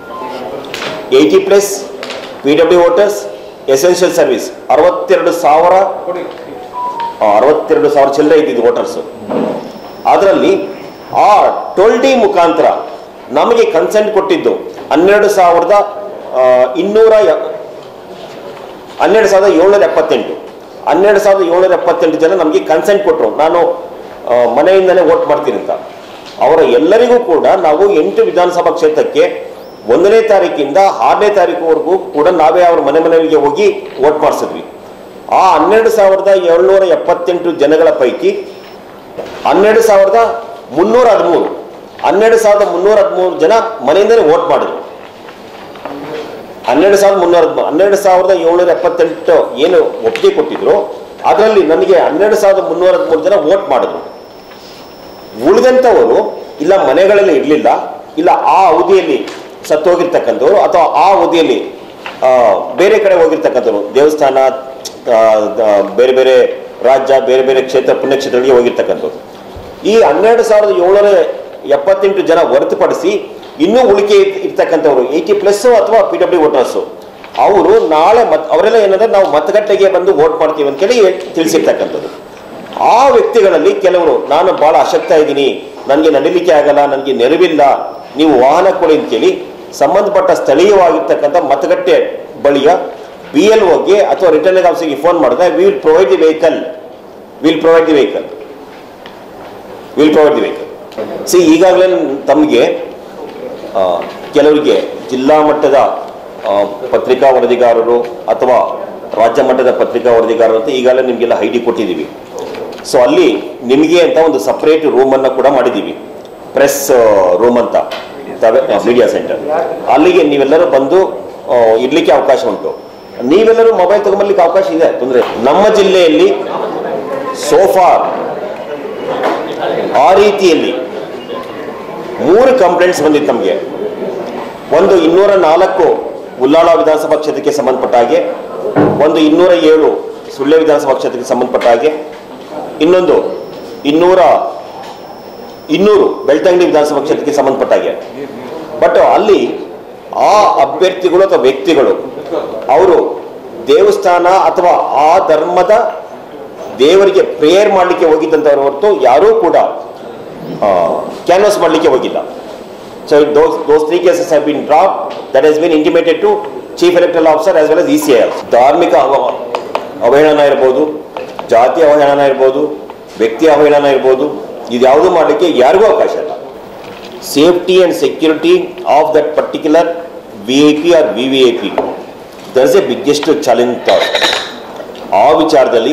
eighty plus P W voters essential service ಅರವತ್ತೆರಡು ಸಾವಿರ ಆ, ಅರವತ್ತೆರಡು ಸಾವಿರ ಚಿಲ್ಲರೆ ಇದ್ದಿದ್ದು ವೋಟರ್ಸ್ ಅದರಲ್ಲಿ ಆ ಟೋಲ್ ಡಿ ಮುಖಾಂತರ ನಮಗೆ ಕನ್ಸೆಂಟ್ ಕೊಟ್ಟಿದ್ದು ಹನ್ನೆರಡು ಸಾವಿರದ ಆ, ಇನ್ನೂರ ಎ- ಹನ್ನೆರಡು ಸಾವಿರದ ಏಳ್ನೂರ ಎಪ್ಪತ್ತೆಂಟು ಹನ್ನೆರಡು ಸಾವಿರದ ಏಳ್ನೂರ ಎಪ್ಪತ್ತೆಂಟು ಜನ ನಮಗೆ ಕನ್ಸೆಂಟ್ ಕೊಟ್ಟರು ನಾನು ಆ, ಮನೆಯಿಂದಲೇ ವೋಟ್ ಮಾಡ್ತೀನಿ ಅಂತ ಅವರ ಎಲ್ಲರಿಗೂ ಕೂಡ ನಾವು ಎಂಟು ವಿಧಾನಸಭಾ ಕ್ಷೇತ್ರಕ್ಕೆ ಒಂದನೇ ತಾರೀಕಿಂದ ಆರನೇ ತಾರೀಕುವರೆಗೂ ಕೂಡ ನಾವೇ ಅವ್ರ ಮನೆ ಮನೆಗಳಿಗೆ ಹೋಗಿ ವೋಟ್ ಮಾಡಿಸಿದ್ವಿ ಆ ಹನ್ನೆರಡು ಸಾವಿರದ ಏಳ್ನೂರ ಎಪ್ಪತ್ತೆಂಟು ಜನಗಳ ಪೈಕಿ ಹನ್ನೆರಡು ಸಾವಿರದ ಮುನ್ನೂರ ಹದಿಮೂರು ಹನ್ನೆರಡು ಸಾವಿರದ ಮುನ್ನೂರ ಹದಿಮೂರು ಜನ ಮನೆಯಿಂದಲೇ ವೋಟ್ ಮಾಡಿದ್ರು ಹನ್ನೆರಡು ಸಾವಿರದ ಮುನ್ನೂರ ಹದಿಮೂರು ಹನ್ನೆರಡು ಸಾವಿರದ ಏಳ್ನೂರ ಎಪ್ಪತ್ತೆಂಟು ಏನು ಒಪ್ಪಿಗೆ ಕೊಟ್ಟಿದ್ರು ಅದರಲ್ಲಿ ನನಗೆ ಹನ್ನೆರಡು ಸಾವಿರದ ಮುನ್ನೂರ ಹದಿಮೂರು ಜನ ವೋಟ್ ಮಾಡಿದ್ರು ಉಳಿದಂಥವರು ಇಲ್ಲ ಮನೆಗಳಲ್ಲಿ ಇರಲಿಲ್ಲ ಇಲ್ಲ ಆ ಅವಧಿಯಲ್ಲಿ ಸತ್ತೋಗಿರ್ತಕ್ಕಂಥವ್ರು ಅಥವಾ ಆ ಅವಧಿಯಲ್ಲಿ ಆ, ಬೇರೆ ಕಡೆ ಹೋಗಿರ್ತಕ್ಕಂಥವ್ರು ದೇವಸ್ಥಾನ ಆ, ದ- ಬೇರೆ ಬೇರೆ ರಾಜ್ಯ ಬೇರೆ ಬೇರೆ ಕ್ಷೇತ್ರ ಪುಣ್ಯಕ್ಷೇತ್ರಗಳಿಗೆ ಹೋಗಿರ್ತಕ್ಕಂಥವ್ರು ಈ ಹನ್ನೆರಡು ಸಾವಿರದ ಏಳ್ನೂರ ಎಪ್ಪತ್ತೆಂಟು ಜನ ಹೊರತುಪಡಿಸಿ ಇನ್ನೂ ಉಳಿಕೆ ಇರ್- ಇರ್ತಕ್ಕಂಥವ್ರು ಏಯ್ಟಿ ಪ್ಲಸ್ ಅಥವಾ ಪಿ ಡಬ್ಲ್ಯೂ ವೋಟರ್ಸು ಅವರು ನಾಳೆ ಮತ್ ಅವರೆಲ್ಲ ಏನಂದ್ರೆ ನಾವು ಮತಗಟ್ಟೆಗೆ ಬಂದು ವೋಟ್ ಮಾಡ್ತೀವಿ ಅಂತೇಳಿ ಹೇಳ್- ತಿಳಿಸಿರ್ತಕ್ಕಂಥದ್ದು ಆ ವ್ಯಕ್ತಿಗಳಲ್ಲಿ ಕೆಲವರು ನಾನು ಬಹಳ ಅಶಕ್ತ ಇದ್ದೀನಿ ನನಗೆ ನಡಿಲಿಕ್ಕೆ ಆಗಲ್ಲ ನನಗೆ ನೆರವಿಲ್ಲ ನೀವು ವಾಹನ ಕೊಡಿ ಅಂತೇಳಿ ಸಂಬಂಧಪಟ್ಟ ಸ್ಥಳೀಯವಾಗಿರ್ತಕ್ಕಂಥ ಮತಗಟ್ಟೆ ಬಳಿಯ ಬಿ ಎಲ್ ಒಗೆ ಅಥವಾ ರಿಟರ್ನಿಂಗ್ ಆಫೀಸಿಗೆ ಫೋನ್ ಮಾಡಿದ್ರೆ we will provide the vehicle will provide the vehicle will provide the vehicle see ಈಗಾಗಲೇ ತಮಗೆ ಆ, ಕೆಲವರಿಗೆ ಜಿಲ್ಲಾ ಮಟ್ಟದ ಆ, ಪತ್ರಿಕಾ ವರದಿಗಾರರು ಅಥವಾ ರಾಜ್ಯ ಮಟ್ಟದ ಪತ್ರಿಕಾ ವರದಿಗಾರರು ಅಂತ ಈಗಾಗಲೇ ನಿಮಗೆಲ್ಲ ಐ ಡಿ ಕೊಟ್ಟಿದ್ದೀವಿ ಸೊ ಅಲ್ಲಿ ನಿಮಗೆ ಅಂತ ಒಂದು ಸಪ್ರೇಟ್ ರೂಮನ್ನು ಕೂಡ ಮಾಡಿದ್ದೀವಿ ಪ್ರೆಸ್ ರೂಮ್ ಅಂತ ಮೀಡಿಯಾ ಸೆಂಟರ್ ಅಲ್ಲಿಗೆ ನೀವೆಲ್ಲರೂ ಬಂದು ಆ, ಇರ್ಲಿಕ್ಕೆ ಅವಕಾಶ ಉಂಟು ನೀವೆಲ್ಲರೂ ಮೊಬೈಲ್ ತಗೊಂಬರ್ಲಿಕ್ಕೆ ಅವಕಾಶ ಇದೆ ತೊಂದರೆ ನಮ್ಮ ಜಿಲ್ಲೆಯಲ್ಲಿ ಸೋಫಾರ್ ಆ ರೀತಿಯಲ್ಲಿ ಮೂರು ಕಂಪ್ಲೇಂಟ್ಸ್ ಬಂದಿತ್ತು ನಮಗೆ ಒಂದು ಇನ್ನೂರ ನಾಲ್ಕು ಉಲ್ಲಾಳ ವಿಧಾನಸಭಾ ಕ್ಷೇತ್ರಕ್ಕೆ ಸಂಬಂಧಪಟ್ಟ ಹಾಗೆ ಒಂದು ಇನ್ನೂರ ಏಳು ಸುಳ್ಯ ವಿಧಾನಸಭಾ ಕ್ಷೇತ್ರಕ್ಕೆ ಸಂಬಂಧಪಟ್ಟ ಹಾಗೆ ಇನ್ನೊಂದು ಇನ್ನೂರ ಇನ್ನೂರು ಬೆಳ್ತಂಗಡಿ ವಿಧಾನಸಭಾ ಕ್ಷೇತ್ರಕ್ಕೆ ಸಂಬಂಧಪಟ್ಟ ಹಾಗೆ ಬಟ್ ಅಲ್ಲಿ ಆ ಅಭ್ಯರ್ಥಿಗಳು ಅಥವಾ ವ್ಯಕ್ತಿಗಳು ಅವರು ದೇವಸ್ಥಾನ ಅಥವಾ ಆ ಧರ್ಮದ ದೇವರಿಗೆ ಪ್ರೇಯರ್ ಮಾಡಲಿಕ್ಕೆ ಹೋಗಿದ್ದಂಥವ್ರು ಹೊರತು ಯಾರೂ ಕೂಡ ಕ್ಯಾನ್ವಾಸ್ ಮಾಡಲಿಕ್ಕೆ ಹೋಗಿಲ್ಲ so those those three cases have been dropped that has been intimated to chief electoral officer as well as E C I ಧಾರ್ಮಿಕ ಅವ- ಅವಹೇಳನ ಇರ್ಬೋದು ಜಾತಿ ಅವಹೇಳನ ಇರ್ಬೋದು ವ್ಯಕ್ತಿ ಅವಹೇಳನ ಇರ್ಬೋದು ಇದ್ಯಾವುದೂ ಮಾಡಲಿಕ್ಕೆ ಯಾರಿಗೂ ಅವಕಾಶ ಇಲ್ಲ safety and security of that particular V I P or V V I P there's a biggest challenge ಆ ವಿಚಾರದಲ್ಲಿ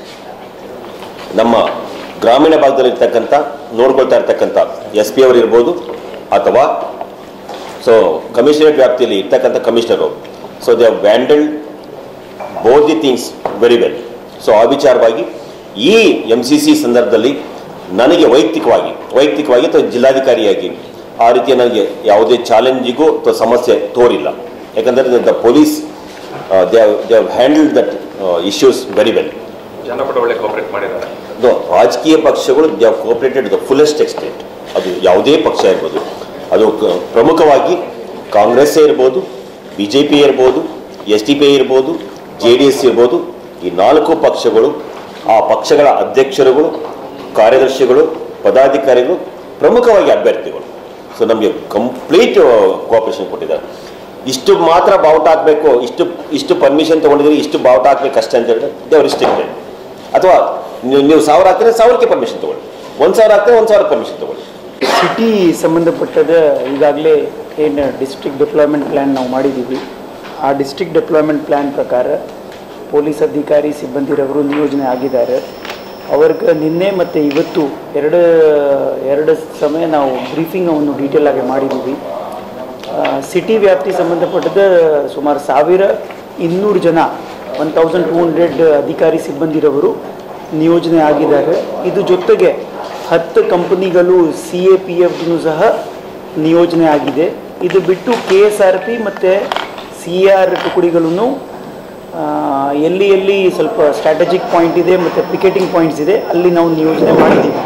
ನಮ್ಮ ಗ್ರಾಮೀಣ ಭಾಗದಲ್ಲಿರ್ತಕ್ಕಂಥ ನೋಡ್ಕೊಳ್ತಾ ಇರ್ತಕ್ಕಂಥ ಎಸ್ ಪಿ ಅವರು ಇರ್ಬೋದು ಅಥವಾ ಸೊ ಕಮಿಷನರೇಟ್ ವ್ಯಾಪ್ತಿಯಲ್ಲಿ ಇರ್ತಕ್ಕಂಥ commissioner so they handled both the things very well so ಆ ವಿಚಾರವಾಗಿ ಈ ಎಮ್ ಸಿ ಸಿ ಸಂದರ್ಭದಲ್ಲಿ ನನಗೆ ವೈಯಕ್ತಿಕವಾಗಿ ವೈಯಕ್ತಿಕವಾಗಿ ಅಥವಾ ಜಿಲ್ಲಾಧಿಕಾರಿಯಾಗಿ ಆ ರೀತಿಯ ನನಗೆ ಯಾವುದೇ ಚಾಲೆಂಜಿಗೂ ಅಥವಾ ಸಮಸ್ಯೆ ತೋರಿಲ್ಲ ಯಾಕಂದರೆ the police they they handle that issues very well ಜನ ಕೂಡ ಒಳ್ಳೆ ಕೋಪರೇಟ್ ಮಾಡಿದ್ದಾರೆ ನೋ ರಾಜಕೀಯ ಪಕ್ಷಗಳು they have cooperated the fullest extent ಅದು ಯಾವುದೇ ಪಕ್ಷ ಇರ್ಬೋದು ಅದು ಕ- ಪ್ರಮುಖವಾಗಿ ಕಾಂಗ್ರೆಸ್ಸೇ ಇರ್ಬೋದು ಬಿ ಜೆ ಪಿ ಇರ್ಬೋದು ಎಸ್ ಡಿ ಪಿ ಇರ್ಬೋದು ಜೆ ಡಿ ಎಸ್ ಇರ್ಬೋದು ಈ ನಾಲ್ಕು ಪಕ್ಷಗಳು ಆ ಪಕ್ಷಗಳ ಅಧ್ಯಕ್ಷರುಗಳು ಕಾರ್ಯದರ್ಶಿಗಳು ಪದಾಧಿಕಾರಿಗಳು ಪ್ರಮುಖವಾಗಿ ಅಭ್ಯರ್ಥಿಗಳು ಸೊ ನಮಗೆ ಕಂಪ್ಲೀಟ್ ಕೋಆಪರೇಷನ್ ಕೊಟ್ಟಿದ್ದಾರೆ ಇಷ್ಟು ಮಾತ್ರ ಬಾವುಟ ಹಾಕಬೇಕು ಇಷ್ಟು ಇಷ್ಟು ಪರ್ಮಿಷನ್ ತೊಗೊಂಡಿದ್ರೆ ಇಷ್ಟು ಬಾವುಟ ಹಾಕ್ಬೇಕು ಅಷ್ಟೇ ಅಂತ ಹೇಳಿದ್ರೆ ದೇವ್ರು ರಿಸ್ಟ್ರಿಕ್ಟೆಡ್ ಅಥವಾ ನೀವು ನೀವು ಸಾವಿರ ಹಾಕಿದ್ರೆ ಸಾವಿರಕ್ಕೆ ಪರ್ಮಿಷನ್ ತಗೊಳ್ಳಿ ಒಂದು ಸಾವಿರ ಹಾಕಿದ್ರೆ ಒಂದು ಸಾವಿರ ಪರ್ಮಿಷನ್ ತಗೊಳ್ಳಿ ಸಿಟಿ ಸಂಬಂಧಪಟ್ಟದ ಈಗಾಗಲೇ ಏನು ಡಿಸ್ಟ್ರಿಕ್ಟ್ ಡೆವಲಪ್ಮೆಂಟ್ ಪ್ಲ್ಯಾನ್ ನಾವು ಮಾಡಿದ್ದೀವಿ ಆ ಡಿಸ್ಟ್ರಿಕ್ಟ್ ಡೆವಲಪ್ಮೆಂಟ್ ಪ್ಲ್ಯಾನ್ ಪ್ರಕಾರ ಪೊಲೀಸ್ ಅಧಿಕಾರಿ ಸಿಬ್ಬಂದಿರವರು ನಿಯೋಜನೆ ಆಗಿದ್ದಾರೆ ಅವ್ರಿಗೆ ನಿನ್ನೆ ಮತ್ತು ಇವತ್ತು ಎರಡು ಎರಡು ಸಮಯ ನಾವು ಬ್ರೀಫಿಂಗ್ ಅವನ್ನು ಡೀಟೇಲ್ ಆಗಿ ಮಾಡಿದ್ದೀವಿ ಸಿಟಿ ವ್ಯಾಪ್ತಿ ಸಂಬಂಧಪಟ್ಟದ ಸುಮಾರು ಸಾವಿರ ಇನ್ನೂರು ಜನ ಒನ್ ತೌಸಂಡ್ ಟೂ ಹಂಡ್ರೆಡ್ ಅಧಿಕಾರಿ ಸಿಬ್ಬಂದಿರವರು ನಿಯೋಜನೆ ಆಗಿದ್ದಾರೆ ಇದು ಜೊತೆಗೆ ಹತ್ತು ಕಂಪನಿಗಳು ಸಿ ಎ ಪಿ ಎಫ್ಗೂ ಸಹ ನಿಯೋಜನೆ ಆಗಿದೆ ಇದು ಬಿಟ್ಟು ಕೆ ಎಸ್ ಆರ್ ಪಿ ಮತ್ತು ಸಿ ಆರ್ ಟುಕುಡಿಗಳನ್ನು ಆ, ಎಲ್ಲಿ ಎಲ್ಲಿ ಸ್ವಲ್ಪ ಸ್ಟ್ರಾಟಜಿಕ್ ಪಾಯಿಂಟ್ ಇದೆ ಮತ್ತು ಪಿಕೆಟಿಂಗ್ ಪಾಯಿಂಟ್ಸ್ ಇದೆ ಅಲ್ಲಿ ನಾವು ನಿಯೋಜನೆ ಮಾಡಿದ್ದೀವಿ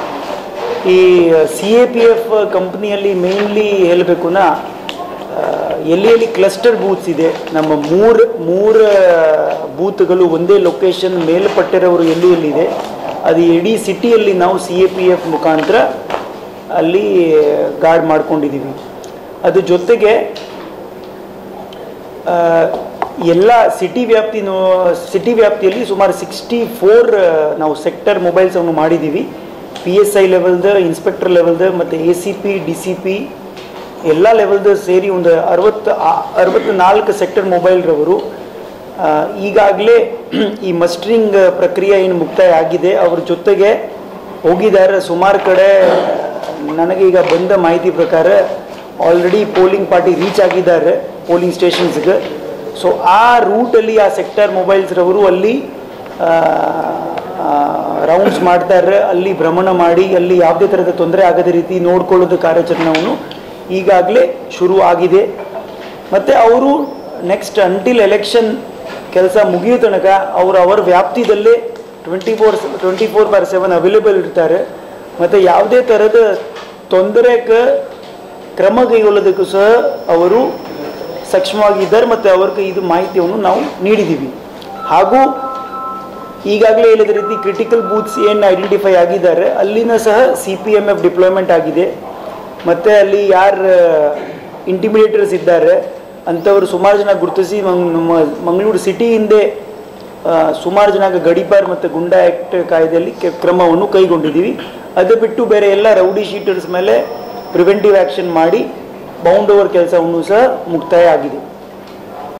ಈ ಸಿ ಎ ಪಿ ಎಫ್ ಕಂಪ್ನಿಯಲ್ಲಿ ಮೇನ್ಲಿ ಹೇಳಬೇಕುನ ಎಲ್ಲಿ ಎಲ್ಲಿ ಕ್ಲಸ್ಟರ್ ಬೂತ್ಸ್ ಇದೆ ನಮ್ಮ ಮೂರು ಮೂರು ಬೂತ್ಗಳು ಒಂದೇ ಲೊಕೇಶನ್ ಮೇಲ್ಪಟ್ಟಿರೋರು ಎಲ್ಲಿ ಎಲ್ಲಿದೆ ಅದು ಇಡೀ ಸಿಟಿಯಲ್ಲಿ ನಾವು ಸಿ ಎ ಪಿ ಎಫ್ ಮುಖಾಂತರ ಅಲ್ಲಿ ಗಾರ್ಡ್ ಮಾಡ್ಕೊಂಡಿದ್ದೀವಿ ಅದ್ರ ಜೊತೆಗೆ ಆ, ಎಲ್ಲ ಸಿಟಿ ವ್ಯಾಪ್ತಿ ಸಿಟಿ ವ್ಯಾಪ್ತಿಯಲ್ಲಿ ಸುಮಾರು ಸಿಕ್ಸ್ಟಿ ಫೋರ್ ನಾವು ಸೆಕ್ಟರ್ ಮೊಬೈಲ್ಸನ್ನು ಮಾಡಿದ್ದೀವಿ ಪಿ ಎಸ್ ಐ ಲೆವೆಲ್ದ ಇನ್ಸ್ಪೆಕ್ಟರ್ ಲೆವೆಲ್ದ ಮತ್ತು A C P D C P ಎಲ್ಲ ಲೆವೆಲ್ದ ಸೇರಿ ಒಂದು ಅರವತ್ತು ಅರವತ್ತು ನಾಲ್ಕು ಸೆಕ್ಟರ್ ಮೊಬೈಲ್ರವರು ಈಗಾಗಲೇ ಈ ಮಸ್ಟ್ರಿಂಗ್ ಪ್ರಕ್ರಿಯೆ ಏನು ಮುಕ್ತಾಯ ಆಗಿದೆ ಅವ್ರ ಜೊತೆಗೆ ಹೋಗಿದ್ದಾರೆ ಸುಮಾರು ಕಡೆ ನನಗೆ ಈಗ ಬಂದ ಮಾಹಿತಿ ಪ್ರಕಾರ ಆಲ್ರೆಡಿ ಪೋಲಿಂಗ್ ಪಾರ್ಟಿ ರೀಚ್ ಆಗಿದ್ದಾರೆ ಪೋಲಿಂಗ್ ಸ್ಟೇಷನ್ಸ್ಗೆ ಸೊ ಆ ರೂಟಲ್ಲಿ ಆ ಸೆಕ್ಟರ್ ಮೊಬೈಲ್ಸ್ರವರು ಅಲ್ಲಿ ರೌಂಡ್ಸ್ ಮಾಡ್ತಾರೆ ಅಲ್ಲಿ ಭ್ರಮಣ ಮಾಡಿ ಅಲ್ಲಿ ಯಾವುದೇ ಥರದ ತೊಂದರೆ ಆಗದ ರೀತಿ ನೋಡ್ಕೊಳ್ಳೋದು ಕಾರ್ಯಾಚರಣೆಯನ್ನು ಈಗಾಗಲೇ ಶುರು ಆಗಿದೆ ಮತ್ತು ಅವರು ನೆಕ್ಸ್ಟ್ ಅಂಟಿಲ್ ಎಲೆಕ್ಷನ್ ಕೆಲಸ ಮುಗಿಯೋ ತನಕ ಅವರು ಅವರ ವ್ಯಾಪ್ತಿದಲ್ಲೇ twenty four twenty four bar seven available ಇರ್ತಾರೆ ಮತ್ತು ಯಾವುದೇ ಥರದ ತೊಂದರೆಗೆ ಕ್ರಮ ಕೈಗೊಳ್ಳೋದಕ್ಕೂ ಸಹ ಅವರು ಸಕ್ಷಮವಾಗಿದ್ದಾರೆ ಮತ್ತು ಅವ್ರಿಗೆ ಇದು ಮಾಹಿತಿಯನ್ನು ನಾವು ನೀಡಿದ್ದೀವಿ ಹಾಗೂ ಈಗಾಗಲೇ ಹೇಳಿದ ರೀತಿ ಕ್ರಿಟಿಕಲ್ ಬೂತ್ಸ್ ಏನು ಐಡೆಂಟಿಫೈ ಆಗಿದ್ದಾರೆ ಅಲ್ಲಿನ ಸಹ C P M F deployment ಆಗಿದೆ ಮತ್ತು ಅಲ್ಲಿ ಯಾರು ಇಂಟಿಮಿಡೇಟರ್ಸ್ ಇದ್ದಾರೆ ಅಂಥವರು ಸುಮಾರು ಜನ ಗುರುತಿಸಿ ಮಂಗ್- ನಮ್ಮ ಮಂಗಳೂರು ಸಿಟಿ ಹಿಂದೆ ಆ, ಸುಮಾರು ಜನ ಗಡಿಪಾರ್ ಮತ್ತು ಗುಂಡಾ ಆ್ಯಕ್ಟ್ ಕಾಯ್ದೆಯಲ್ಲಿ ಕೆ- ಕ್ರಮವನ್ನು ಕೈಗೊಂಡಿದ್ದೀವಿ ಅದು ಬಿಟ್ಟು ಬೇರೆ ಎಲ್ಲ ರೌಡಿ ಶೀಟರ್ಸ್ ಮೇಲೆ ಪ್ರಿವೆಂಟಿವ್ ಆ್ಯಕ್ಷನ್ ಮಾಡಿ ಬೌಂಡ್ ಓವರ್ ಕೆಲಸವನ್ನು ಸಹ ಮುಕ್ತಾಯ ಆಗಿದೆ